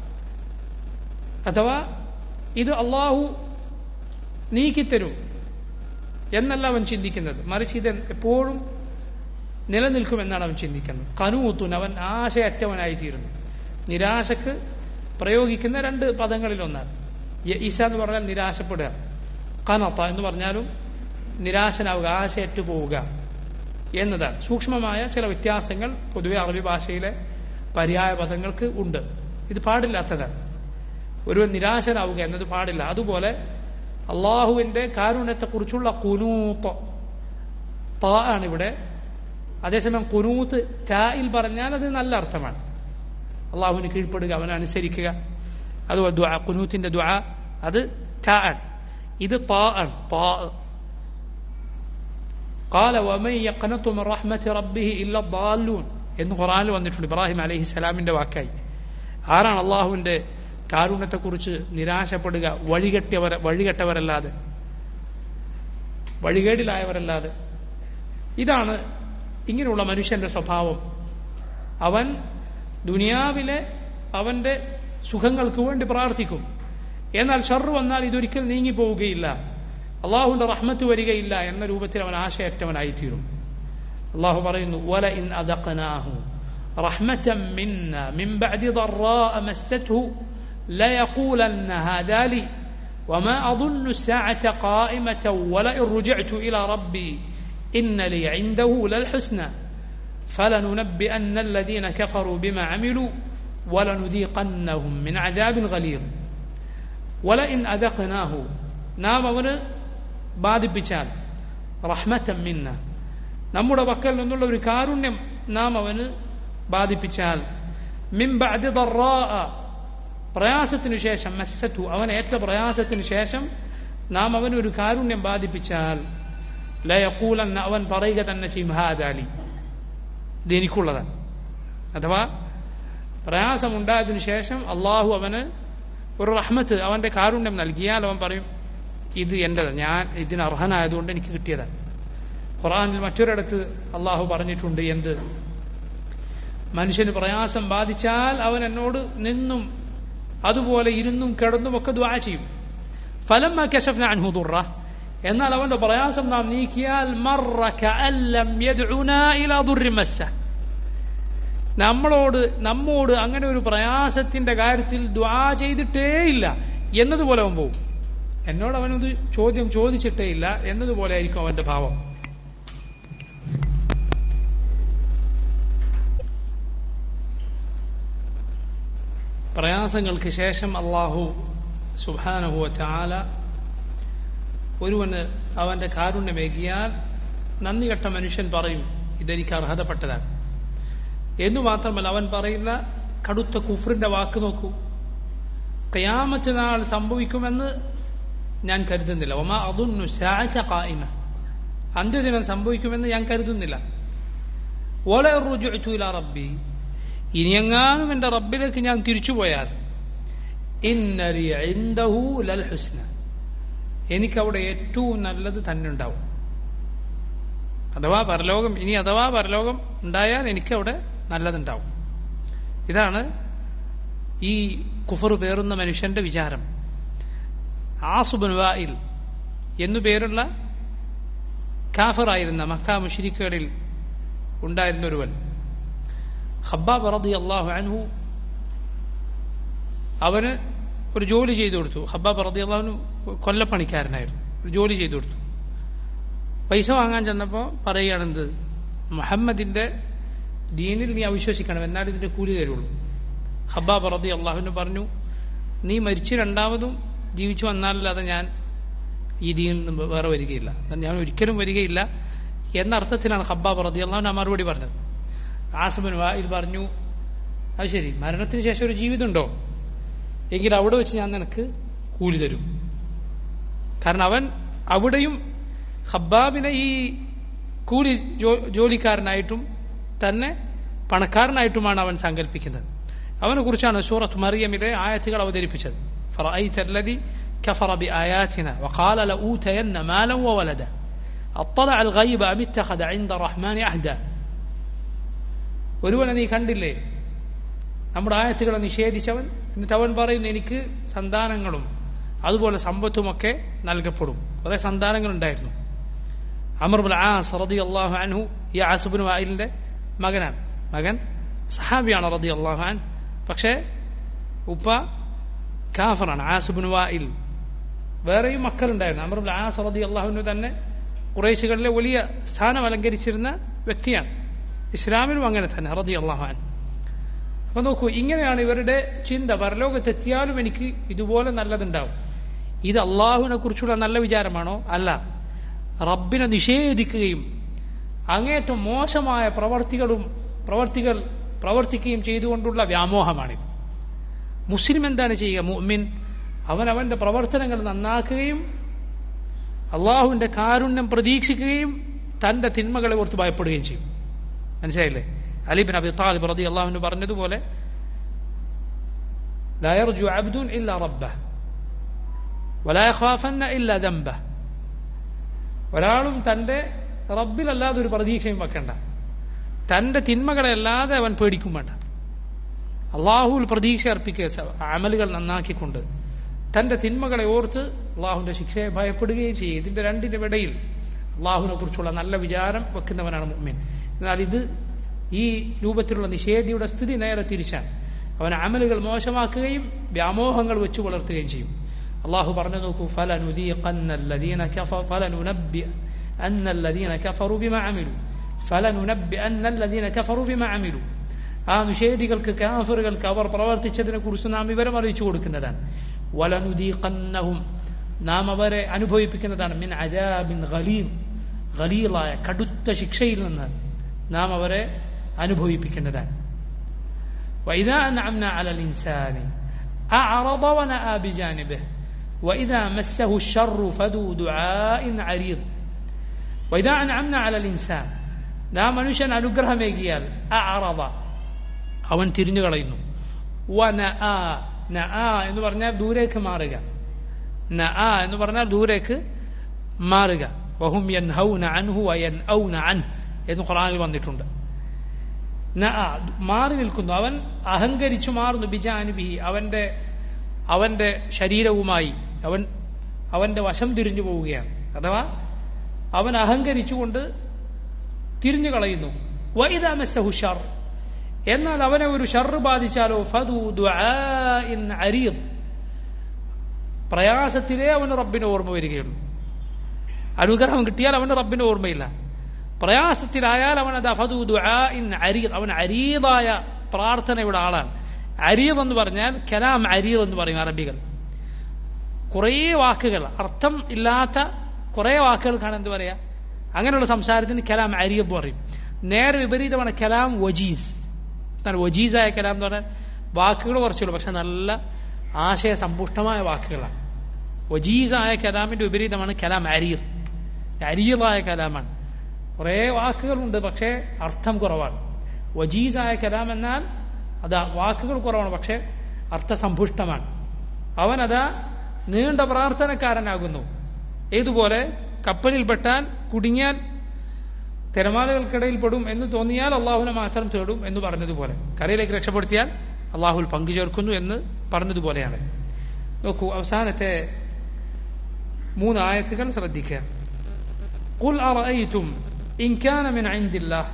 അഥവാ ഇത് അള്ളാഹു നീക്കിത്തരും എന്നല്ല അവൻ ചിന്തിക്കുന്നത് മറിച്ച് ഇത് എപ്പോഴും നിലനിൽക്കുമെന്നാണ് അവൻ ചിന്തിക്കുന്നത് കനൂത്തുൻ അവൻ ആശയറ്റവനായിത്തീരുന്നു നിരാശക്ക് പ്രയോഗിക്കുന്ന രണ്ട് പദങ്ങളിലൊന്നാണ് ഈസ എന്ന് പറഞ്ഞാൽ നിരാശപ്പെടുക കനത്ത എന്ന് പറഞ്ഞാലും നിരാശനാവുക ആശയറ്റു പോവുക എന്നതാണ് സൂക്ഷ്മമായ ചില വ്യത്യാസങ്ങൾ പൊതുവെ അറബി ഭാഷയിലെ പര്യായ പദങ്ങൾക്ക് ഉണ്ട് ഇത് പാടില്ലാത്തതാണ് ഒരു നിരാശനാവുക എന്നത് പാടില്ല അതുപോലെ അള്ളാഹുവിന്റെ കാരുണ്യത്തെക്കുറിച്ചുള്ള കുനൂത്ത് ത ആണ് ഇവിടെ അതേസമയം കുനൂത്ത് ടായിൽ പറഞ്ഞാൽ അത് നല്ല അർത്ഥമാണ് അള്ളാഹുവിന് കീഴ്പ്പെടുക അവനെ അനുസരിക്കുക അതുപോലെ ദുആ കുനൂത്തിന്റെ ദുആ അത് ടാ ആണ് ഇത് താ ആണ് താ قال ومن يقنط من رحمة ربه إلا الضالون എന്ന് ഖുറാനിൽ വന്നിട്ടുണ്ട് ഇബ്രാഹിം അലൈഹി സ്വലാമിന്റെ വാക്കായി ആരാണ് അള്ളാഹുവിന്റെ കാരുണ്യത്തെക്കുറിച്ച് നിരാശപ്പെടുക വഴികെട്ടിയവർ വഴികെട്ടവരല്ലാതെ വഴികേടിലായവരല്ലാതെ ഇതാണ് ഇങ്ങനെയുള്ള മനുഷ്യന്റെ സ്വഭാവം അവൻ ദുനിയാവിലെ അവന്റെ സുഖങ്ങൾക്ക് വേണ്ടി പ്രാർത്ഥിക്കും എന്നാൽ ഷർറ് വന്നാൽ ഇതൊരിക്കൽ നീങ്ങിപ്പോവുകയില്ല അള്ളാഹുവിന്റെ റഹ്മത്ത് വരികയില്ല എന്ന രൂപത്തിൽ അവൻ ആശയറ്റവനായിത്തീരും അള്ളാഹു പറയുന്നു വല ഇൻ അദഖനാഹു رحمة منا من بعد ضراء مسته ليقولن هذا لي وما أظن الساعة قائمة ولئن رجعت إلى ربي إن لي عنده للحسنى فلننبئن الذين كفروا بما عملوا ولنذيقنهم من عذاب غليظ ولئن أذقناه നാം അവന് ബാധിപ്പിച്ചാൽ റഹ്മത്തം മിന്ന നമ്മുടെ പക്കൽ നിന്നുള്ള ഒരു കാരുണ്യം നാം അവന് ബാധിപ്പിച്ചാൽ മിംബഅദ് ضراء പ്രയാസത്തിനു ശേഷം മസ്സത്തു അവൻ ഏറ്റ പ്രയാസത്തിനു ശേഷം നാം അവന് ഒരു കാരുണ്യം ബാധിപ്പിച്ചാൽ ലയക്കൂലെന്ന് അവൻ പറയുക തന്നെ ചെയ്യും ഹാദാലി ഇത് എനിക്കുള്ളതാണ് അഥവാ പ്രയാസമുണ്ടായതിനു ശേഷം അള്ളാഹു അവന് ഒരു റഹ്മത്ത് അവന്റെ കാരുണ്യം നൽകിയാൽ അവൻ പറയും ഇത് എന്റേത് ഞാൻ ഇതിന് അർഹനായതുകൊണ്ട് എനിക്ക് കിട്ടിയതാണ് ഖുറാനിൽ മറ്റൊരിടത്ത് അള്ളാഹു പറഞ്ഞിട്ടുണ്ട് എന്ത് മനുഷ്യന് പ്രയാസം ബാധിച്ചാൽ അവൻ എന്നോട് നിന്നും അതുപോലെ ഇരുന്നും കിടന്നും ഒക്കെ ദ്വാ ചെയ്യും ഫലം കശഫ്ന അൻഹു ദുറ എന്നാൽ അവന്റെ പ്രയാസം നാം നീക്കിയാൽ മറ കഅല്ലം യദ്ഉനാ ഇലാ ദുർരി മസ്സ നമ്മളോട് നമ്മോട് അങ്ങനെ ഒരു പ്രയാസത്തിന്റെ കാര്യത്തിൽ ദ്വാ ചെയ്തിട്ടേ ഇല്ല എന്നതുപോലെ അവൻ പോകും എന്നോട് അവനൊരു ചോദ്യം ചോദിച്ചിട്ടേ ഇല്ല എന്നതുപോലെ ആയിരിക്കും അവന്റെ ഭാവം പ്രയാസങ്ങൾക്ക് ശേഷം അള്ളാഹു സുബാനഹുവ ചാല ഒരുവന് അവന്റെ കാരുണ്യമേകിയാൽ നന്ദി കെട്ട മനുഷ്യൻ പറയും ഇതെനിക്ക് അർഹതപ്പെട്ടതാണ് എന്നു മാത്രമല്ല അവൻ പറയുന്ന കടുത്ത കുഫറിന്റെ വാക്ക് നോക്കൂ കയാമത്ത് നാൾ സംഭവിക്കുമെന്ന് ഞാൻ കരുതുന്നില്ല ഒമാ അതൊന്നു ശാച കായിമ അന്ത്യദിനം സംഭവിക്കുമെന്ന് ഞാൻ കരുതുന്നില്ല ഓല റുജുല റബ്ബി ഇനിയെങ്ങാനും എന്റെ റബ്ബിലേക്ക് ഞാൻ തിരിച്ചുപോയാൽ ഇന്നലി ഇൻദഹു ലൽ ഹുസ്ന എനിക്കവിടെ ഏറ്റവും നല്ലത് തന്നെ ഉണ്ടാവും അഥവാ പരലോകം ഇനി അഥവാ പരലോകം ഉണ്ടായാൽ എനിക്കവിടെ നല്ലതുണ്ടാവും ഇതാണ് ഈ കുഫർ പേറുന്ന മനുഷ്യന്റെ വിചാരം ആസുബൻ വായിൽ എന്നു പേരുള്ള കാഫറായിരുന്ന മക്ക മുഷിരിക്കുകളിൽ ഉണ്ടായിരുന്ന ഒരുവൻ ഹബ്ബാബ് റതി അള്ളാഹു അൻഹു അവന് ഒരു ജോലി ചെയ്തു കൊടുത്തു ഹബ്ബാബ് റതി അള്ളാഹുന് കൊല്ലപ്പണിക്കാരനായിരുന്നു ഒരു ജോലി ചെയ്തു കൊടുത്തു പൈസ വാങ്ങാൻ ചെന്നപ്പോൾ പറയുകയാണെന്ത് മുഹമ്മദിന്റെ ദീനിൽ നീ അവിശ്വസിക്കണം എന്നാൽ ഇതിന്റെ കൂലി തരുള്ളൂ ഹബ്ബാബ് റതി അള്ളാഹുവിന് പറഞ്ഞു നീ മരിച്ച് രണ്ടാമതും ജീവിച്ചു വന്നാലല്ലാതെ ഞാൻ ഈ ദീനിൽ നിന്ന് വേറെ വരികയില്ല ഞാൻ ഒരിക്കലും വരികയില്ല എന്ന അർത്ഥത്തിലാണ് ഹബ്ബാബ് റതി അള്ളാഹുവിന് ആ മറുപടി പറഞ്ഞത് ആസബൻ വായിൽ പറഞ്ഞു അത് ശരി മരണത്തിന് ശേഷം ഒരു ജീവിതമുണ്ടോ എങ്കിൽ അവിടെ വെച്ച് ഞാൻ നിനക്ക് കൂലി തരും കാരണം അവൻ അവിടെയും ഹബ്ബാബിനെ ഈ കൂലി ജോലിക്കാരനായിട്ടും തന്നെ പണക്കാരനായിട്ടുമാണ് അവൻ സങ്കല്പിക്കുന്നത് അവനെ കുറിച്ചാണ് സൂറത്ത് മറിയമിലെ ആയത്തുകൾ അവതരിപ്പിച്ചത് فرأيت الذي كفر بآياتنا وقال لأوتين مالا وولدا അത്തല അൽ ഗൈബ അമിത്തഖദ ഇൻദ റഹ്മാനി അഹ്ദ ഒരുവനെ നീ കണ്ടില്ലേ നമ്മുടെ ആയത്തുകളെ നിഷേധിച്ചവൻ എന്നിട്ട് അവൻ പറയുന്നു എനിക്ക് സന്താനങ്ങളും അതുപോലെ സമ്പത്തുമൊക്കെ നൽകപ്പെടും കുറെ സന്താനങ്ങൾ ഉണ്ടായിരുന്നു അമർബുൽ ആസ് റതി അള്ളാഹു അൻഹു ഈ ആസുബിൻ വായിലിന്റെ മകനാണ് മകൻ സഹാബിയാണ് റതി അള്ളാഹു അൻ പക്ഷേ ഉപ്പ കാഫറാണ് ആസുബിൻ വായിൽ വേറെയും മക്കളുണ്ടായിരുന്നു അമർബുൽ ആസ് റതി അള്ളാഹുവിന് തന്നെ കുറേശുകളിലെ വലിയ സ്ഥാനം അലങ്കരിച്ചിരുന്ന വ്യക്തിയാണ് ഇസ്ലാമിനും അങ്ങനെ തന്നെ റതി അള്ളാഹു അൻ അപ്പൊ നോക്കൂ ഇങ്ങനെയാണ് ഇവരുടെ ചിന്ത പരലോകത്തെത്തിയാലും എനിക്ക് ഇതുപോലെ നല്ലതുണ്ടാവും ഇത് അള്ളാഹുവിനെ കുറിച്ചുള്ള നല്ല വിചാരമാണോ അല്ല റബ്ബിനെ നിഷേധിക്കുകയും അങ്ങേറ്റം മോശമായ പ്രവർത്തികളും പ്രവർത്തികൾ പ്രവർത്തിക്കുകയും ചെയ്തുകൊണ്ടുള്ള വ്യാമോഹമാണിത് മുസ്ലിം എന്താണ് ചെയ്യുക മുഅ്മിൻ അവൻ അവന്റെ പ്രവർത്തനങ്ങൾ നന്നാക്കുകയും അള്ളാഹുവിന്റെ കാരുണ്യം പ്രതീക്ഷിക്കുകയും തന്റെ തിന്മകളെ ഓർത്ത് ഭയപ്പെടുകയും ചെയ്യും മനസ്സിലായില്ലേ അലിബിൻ അബി താലിബ് റതി അള്ളാഹുവിന് പറഞ്ഞതുപോലെ لا يرجو عبد إلا ربه ولا يخافن إلا ذنبه ഒരാളും തൻ്റെ റബ്ബിലല്ലാതെ ഒരു പ്രതീക്ഷയും വെക്കണ്ട തൻ്റെ തിന്മകളല്ലാതെ അവൻ പേടിക്കും വേണ്ട അള്ളാഹുവിൽ പ്രതീക്ഷ അർപ്പിക്കുക അമലുകൾ നന്നാക്കിക്കൊണ്ട് തൻ്റെ തിന്മകളെ ഓർത്ത് അള്ളാഹുവിൻ്റെ ശിക്ഷയെ ഭയപ്പെടുകയും ചെയ്യും ഇതിൻ്റെ രണ്ടിൻ്റെ ഇടയിൽ അള്ളാഹുവിനെ കുറിച്ചുള്ള നല്ല വിചാരം വെക്കുന്നവനാണ് മുമ്മിൻ എന്നാൽ ഇത് ഈ രൂപത്തിലുള്ള നിഷേധിയുടെ സ്ഥിതി നേരെ തിരിച്ചാണ് അവൻ അമലുകൾ മോശമാക്കുകയും വ്യാമോഹങ്ങൾ വെച്ചു വളർത്തുകയും ചെയ്യും അള്ളാഹു പറഞ്ഞു നോക്കൂ ഫലനുദീഖന്നല്ലദീന കഫ ഫലനുനബ്ബി അന്നല്ലദീന കഫറു ബിമ അമിലു ഫലനുനബ്ബി അന്നല്ലദീന കഫറു ബിമ അമിലു ആ നിഷേധികൾക്ക് കാഫറുകൾക്ക് അവർ പ്രവർത്തിച്ചതിനെ കുറിച്ച് നാം വിവരം അറിയിച്ചു കൊടുക്കുന്നതാണ് വലനുദീഖന്നഹും നാം അവരെ അനുഭവിപ്പിക്കുന്നതാണ് മിൻ അജാബിൻ ഖലീൽ ഖലീലായ കടുത്ത ശിക്ഷയിൽ നിന്ന് നാം അവരെ അനുഭവിപ്പിക്കുന്നതാണ് وإذا أنعمنا على الإنسان أعرض ونأى بجانبه وإذا مسه الشر فذو دعاء عريض وإذا أنعمنا على الإنسان നാം മനുഷ്യൻ അനുഗ്രഹമേകിയാൽ അറത അവൻ തിരിഞ്ഞു കളയുന്നു വന ആ ന ആ എന്ന് പറഞ്ഞാൽ ദൂരേക്ക് മാറുക ന ആ എന്ന് പറഞ്ഞാൽ ദൂരേക്ക് മാറുക വഹും യൻ ഹൗന അൻഹു വയൻ ഔന അൻ എന്ന് ഖുറാനിൽ വന്നിട്ടുണ്ട് മാറി നിൽക്കുന്നു അവൻ അഹങ്കരിച്ചു മാറുന്നു ബിജാനുബിഹി അവന്റെ അവന്റെ ശരീരവുമായി അവൻ അവന്റെ വശം തിരിഞ്ഞു പോവുകയാണ് അഥവാ അവൻ അഹങ്കരിച്ചുകൊണ്ട് തിരിഞ്ഞു കളയുന്നു വൈദാമസഹുഷർ എന്നാൽ അവനെ ഒരു ഷർറ് ബാധിച്ചാലോ ഫതു അരീദ് പ്രയാസത്തിലേ അവന് റബ്ബിന് ഓർമ്മ വരികയുള്ളൂ അനുഗ്രഹം കിട്ടിയാൽ അവന് റബ്ബിന് ഓർമ്മയില്ല പ്രയാസത്തിലായാൽ അവൻ അത് അഫദു അരീദ് അവൻ അരീതായ പ്രാർത്ഥനയുടെ ആളാണ് അരീദ് എന്ന് പറഞ്ഞാൽ കലാം അരീദ് എന്ന് പറയും അറബികൾ കുറേ വാക്കുകൾ അർത്ഥം ഇല്ലാത്ത കുറേ വാക്കുകൾക്കാണ് എന്ത് പറയാ അങ്ങനെയുള്ള സംസാരത്തിന് കലാം അരീദ് എന്ന് പറയും നേരെ വിപരീതമാണ് കലാം വജീസ് എന്താണ് വജീസായ കലാം എന്ന് പറഞ്ഞാൽ വാക്കുകൾ കുറച്ചുള്ളൂ പക്ഷെ നല്ല ആശയസമ്പുഷ്ടമായ വാക്കുകളാണ് വജീസായ കലാമിന്റെ വിപരീതമാണ് കലാം അരീദ് അരീതായ കലാമാണ് കുറേ വാക്കുകളുണ്ട് പക്ഷേ അർത്ഥം കുറവാണ് വജീസായ കലാം എന്നാൽ അതാ വാക്കുകൾ കുറവാണ് പക്ഷേ അർത്ഥസമ്പുഷ്ടമാണ് അവൻ അതാ നീണ്ട പ്രാർത്ഥനക്കാരനാകുന്നു ഏതുപോലെ കപ്പലിൽ പെട്ടാൽ കുടുങ്ങിയാൽ തിരമാലകൾക്കിടയിൽ പെടും എന്ന് തോന്നിയാൽ അള്ളാഹുവിനെ മാത്രം തേടും എന്ന് പറഞ്ഞതുപോലെ കരയിലേക്ക് രക്ഷപ്പെടുത്തിയാൽ അള്ളാഹുൽ പങ്കുചേർക്കുന്നു എന്ന് പറഞ്ഞതുപോലെയാണ് നോക്കൂ അവസാനത്തെ മൂന്ന് ആയത്തുകൾ ശ്രദ്ധിക്കുക قل أرأيتم إن كان من عند الله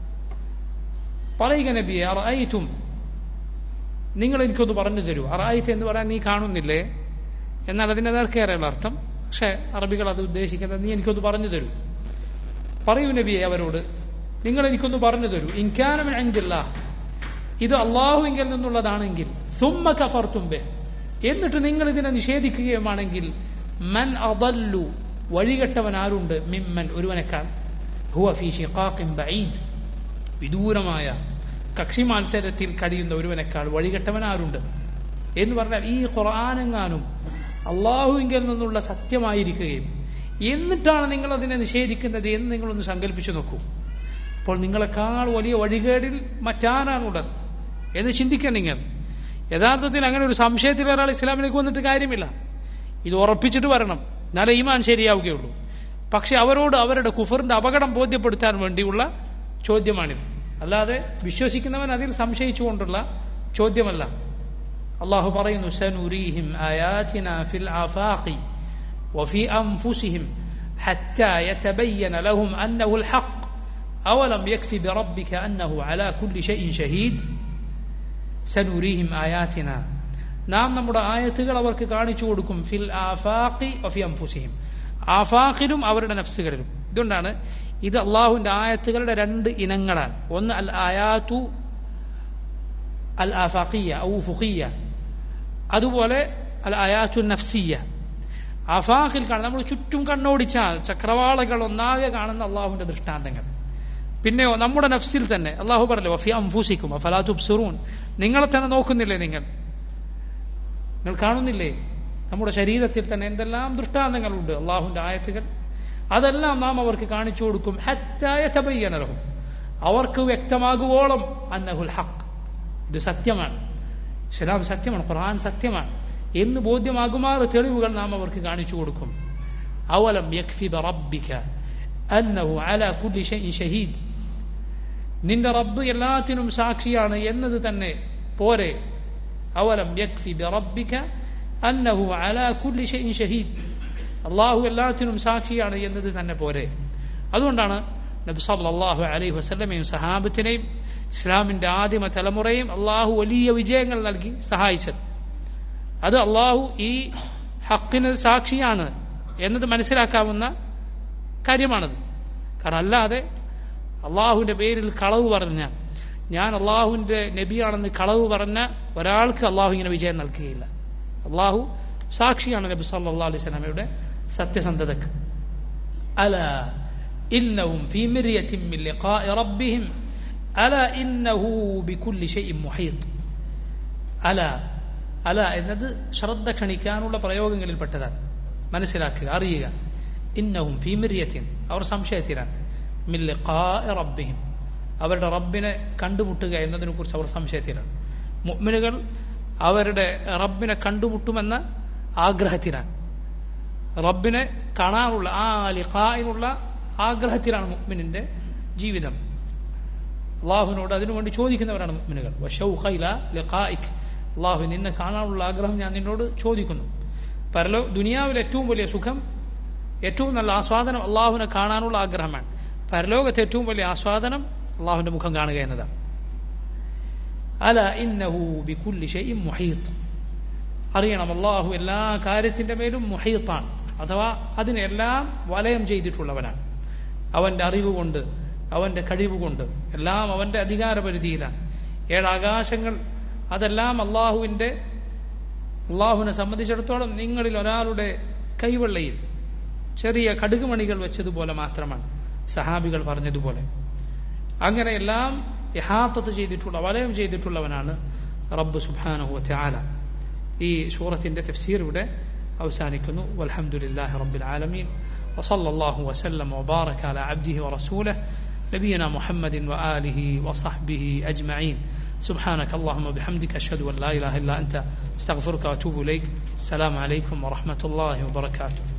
പറയുക നബിയെ അറഅയ്തും നിങ്ങൾ എനിക്കൊന്ന് പറഞ്ഞു തരൂ അറഅയ്ത്ത് എന്ന് പറയാൻ നീ കാണുന്നില്ലേ എന്നാൽ അതിന്റെ നേർക്കേറെയുള്ള അർത്ഥം പക്ഷെ അറബികൾ അത് ഉദ്ദേശിക്കുന്നത് നീ എനിക്കൊന്ന് പറഞ്ഞു തരൂ പറയൂ നബിയെ അവരോട് നിങ്ങൾ എനിക്കൊന്ന് പറഞ്ഞു തരൂ ഇൻകാനമിൻ അഞ്ചില്ല ഇത് അള്ളാഹുവിങ്കിൽ നിന്നുള്ളതാണെങ്കിൽ സുമ്മ കഫർത്തുംബെ എന്നിട്ട് നിങ്ങൾ ഇതിനെ നിഷേധിക്കുകയുമാണെങ്കിൽ മൻ അദല്ലു വഴികെട്ടവൻ ആരുണ്ട് മിമ്മൻ ഒരുവനേക്കാൾ ഹുവ ഫി ഷിഖാഖിൻ ബഈദ് വിദൂരമായ കക്ഷി മത്സരത്തിൽ കഴിയുന്ന ഒരുവനേക്കാൾ വഴികെട്ടവൻ ആരുണ്ട് എന്ന് പറഞ്ഞാൽ ഈ ഖുർആാനെങ്ങാനും അള്ളാഹുവിങ്കിൽ നിന്നുള്ള സത്യമായിരിക്കുകയും എന്നിട്ടാണ് നിങ്ങൾ അതിനെ നിഷേധിക്കുന്നത് എന്ന് നിങ്ങളൊന്ന് സങ്കല്പിച്ചു നോക്കൂ അപ്പോൾ നിങ്ങളെക്കാൾ വലിയ വഴികേടിൽ മറ്റാരാണുള്ളത് എന്ന് ചിന്തിക്കാൻ നിങ്ങൾ യഥാർത്ഥത്തിൽ അങ്ങനെ ഒരു സംശയത്തിൽ ഒരാൾ ഇസ്ലാമിലേക്ക് വന്നിട്ട് കാര്യമില്ല ഇത് ഉറപ്പിച്ചിട്ട് വരണം എന്നാലേ ഈമാൻ ശരിയാവുകയുള്ളൂ പക്ഷെ അവരോട് അവരുടെ കുഫറിന്റെ അപകടം ബോധ്യപ്പെടുത്താൻ വേണ്ടിയുള്ള ചോദ്യമാണിത് അല്ലാതെ വിശ്വസിക്കുന്നവൻ അതിൽ സംശയിച്ചുകൊണ്ടുള്ള ചോദ്യമല്ല അള്ളാഹു പറയുന്നു സനുരീഹിം ആയാതിന ഫിൽ ആഫാഖി وفي أنفسهم حتى يتبين لهم أنه الحق أولم يكفي بربك أنه على كل شيء شهيد سنريهم آياتنا നാം നമ്മുടെ ആയത്തുകൾ അവർക്ക് കാണിച്ചു കൊടുക്കും ഫിൽ ആഫാഖി വഫി അംഫുസിഹിം ആഫാഖിലും അവരുടെ നഫ്സുകളിലും ഇതുകൊണ്ടാണ് ഇത് അള്ളാഹുവിന്റെ ആയത്തുകളുടെ രണ്ട് ഇനങ്ങളാണ് ഒന്ന് അൽ ആയാത്തു അൽ ആഫാഖിയ ഔ ഫുഖിയ അതുപോലെ അൽ ആയാത്തു നഫ്സിയ അഫാഖിൽ കാണുന്ന നമ്മൾ ചുറ്റും കണ്ണോടിച്ചാൽ ചക്രവാളകൾ ഒന്നാകെ കാണുന്ന അള്ളാഹുവിന്റെ ദൃഷ്ടാന്തങ്ങൾ പിന്നെയോ നമ്മുടെ നഫ്സിൽ തന്നെ അള്ളാഹു പറയല്ലോ വഫി അംഫൂസിക്കും ഫലാത്തുബ്സുറൂൻ നിങ്ങളെ തന്നെ നോക്കുന്നില്ലേ നിങ്ങൾ നിങ്ങൾ കാണുന്നില്ലേ നമ്മുടെ ശരീരത്തിൽ തന്നെ എന്തെല്ലാം ദൃഷ്ടാന്തങ്ങളുണ്ട് അള്ളാഹുവിന്റെ ആയത്തുകൾ അതെല്ലാം നാം അവർക്ക് കാണിച്ചു കൊടുക്കും ഹറ്റായ തബയ്യനലഹും അവർക്ക് വ്യക്തമാകുവോളം അന്നഹുൽ ഹക്ക് ഇത് സത്യമാണ് ഇസ്ലാം സത്യമാണ് ഖുർആൻ സത്യമാണ് എന്ന് ബോധ്യമാകുമാറ് തെളിവുകൾ നാം അവർക്ക് കാണിച്ചു കൊടുക്കും അവലം യക്ഫി റബ്ബിക അന്നഹു അല കുല്ലി ഷൈഇൻ ഷഹീദ് നിന്റെ റബ്ബ് എല്ലാത്തിനും സാക്ഷിയാണ് എന്നത് തന്നെ പോരെ അവലം യക്ഫി റബ്ബിക അന്നഹു അല കുല്ലി ഷൈഇൻ ഷഹീദ് അള്ളാഹു എല്ലാത്തിനും സാക്ഷിയാണ് എന്നത് തന്നെ പോരെ അതുകൊണ്ടാണ് നബി സല്ലല്ലാഹു അലൈഹി വസല്ലമയും സഹാബത്തിനെയും ഇസ്ലാമിന്റെ ആദിമ തലമുറയും അള്ളാഹു വലിയ വിജയങ്ങൾ നൽകി സഹായിച്ചത് അത് അള്ളാഹു ഈ ഹക്കിന് സാക്ഷിയാണ് എന്നത് മനസ്സിലാക്കാവുന്ന കാര്യമാണത് കാരണം അല്ലാതെ അള്ളാഹുവിന്റെ പേരിൽ കളവ് പറഞ്ഞ ഞാൻ അള്ളാഹുവിന്റെ നബിയാണെന്ന് കളവ് പറഞ്ഞ ഒരാൾക്ക് അള്ളാഹു ഇങ്ങനെ വിജയം നൽകുകയില്ല അള്ളാഹു സാക്ഷിയാണ് നബി സല്ലാ അലൈഹി സ്വലാമയുടെ സത്യസന്ധതക്ക് അല ഇന്നവും في مرية من لقاء ربهم ألا إنه بكل شيء محيط അല അല എന്നത് ശ്രദ്ധ ക്ഷണിക്കാനുള്ള പ്രയോഗങ്ങളിൽ പെട്ടതാണ് മനസ്സിലാക്കുക അറിയുക ഇന്നവും ഫീമിരിയത്തിൻ അവർ സംശയത്തിലാണ് റബ്ബിഹിം അവരുടെ റബ്ബിനെ കണ്ടുമുട്ടുക എന്നതിനെ കുറിച്ച് അവർ സംശയത്തിലാണ് മുഅ്മിനുകൾ അവരുടെ റബ്ബിനെ കണ്ടുമുട്ടുമെന്ന ആഗ്രഹത്തിലാണ് റബ്ബിനെ കാണാനുള്ള ആ ലിഖായിനുള്ള ആഗ്രഹത്തിലാണ് മുഅ്മിനിന്റെ ജീവിതം അള്ളാഹുവിനോട് അതിനുവേണ്ടി ചോദിക്കുന്നവരാണ് മുഅ്മിനുകൾ വശൗഖൈല ലിഖായിക് അള്ളാഹു നിന്നെ കാണാനുള്ള ആഗ്രഹം ഞാൻ നിന്നോട് ചോദിക്കുന്നു പരലോ ദുനിയാവിലെ ഏറ്റവും വലിയ സുഖം ഏറ്റവും നല്ല ആസ്വാദനം അള്ളാഹുവിനെ കാണാനുള്ള ആഗ്രഹമാണ് പരലോകത്തെ ഏറ്റവും വലിയ ആസ്വാദനം അള്ളാഹുവിന്റെ മുഖം കാണുക എന്നതാണ് അല ഇന്നഹു ബികുല്ലി ഷൈഇൻ മുഹീത്ത് അറിയണം അള്ളാഹു എല്ലാ കാര്യത്തിന്റെ മേലും മുഹീത്താണ് അഥവാ അതിനെല്ലാം വലയം ചെയ്തിട്ടുള്ളവനാണ് അവന്റെ അറിവ് കൊണ്ട് അവന്റെ കഴിവ് കൊണ്ട് എല്ലാം അവന്റെ അധികാരപരിധിയിലാണ് ഏഴാകാശങ്ങൾ അതെല്ലാം അള്ളാഹുവിന്റെ അള്ളാഹുവിനെ സംബന്ധിച്ചിടത്തോളം നിങ്ങളിൽ ഒരാളുടെ കൈവെള്ളയിൽ ചെറിയ കടുകുമണികൾ വെച്ചതുപോലെ മാത്രമാണ് സഹാബികൾ പറഞ്ഞതുപോലെ അങ്ങനെ എല്ലാം യഹാത്തത്ത് ചെയ്തിട്ടുള്ള വലയം ചെയ്തിട്ടുള്ളവനാണ് റബ്ബ് സുബാനുഹു ആല ഈ സൂറത്തിന്റെ തഫ്സീർ ഇവിടെ അവസാനിക്കുന്നു വൽഹംദുലില്ലാഹി റബ്ബിൽ ആലമീൻ وصلى الله وسلم وبارك على عبده ورسوله نبينا محمد وآله وصحبه أجمعين سبحانك اللهم وبحمدك أشهد أن لا إله إلا أنت استغفرك وأتوب إليك السلام عليكم ورحمة الله وبركاته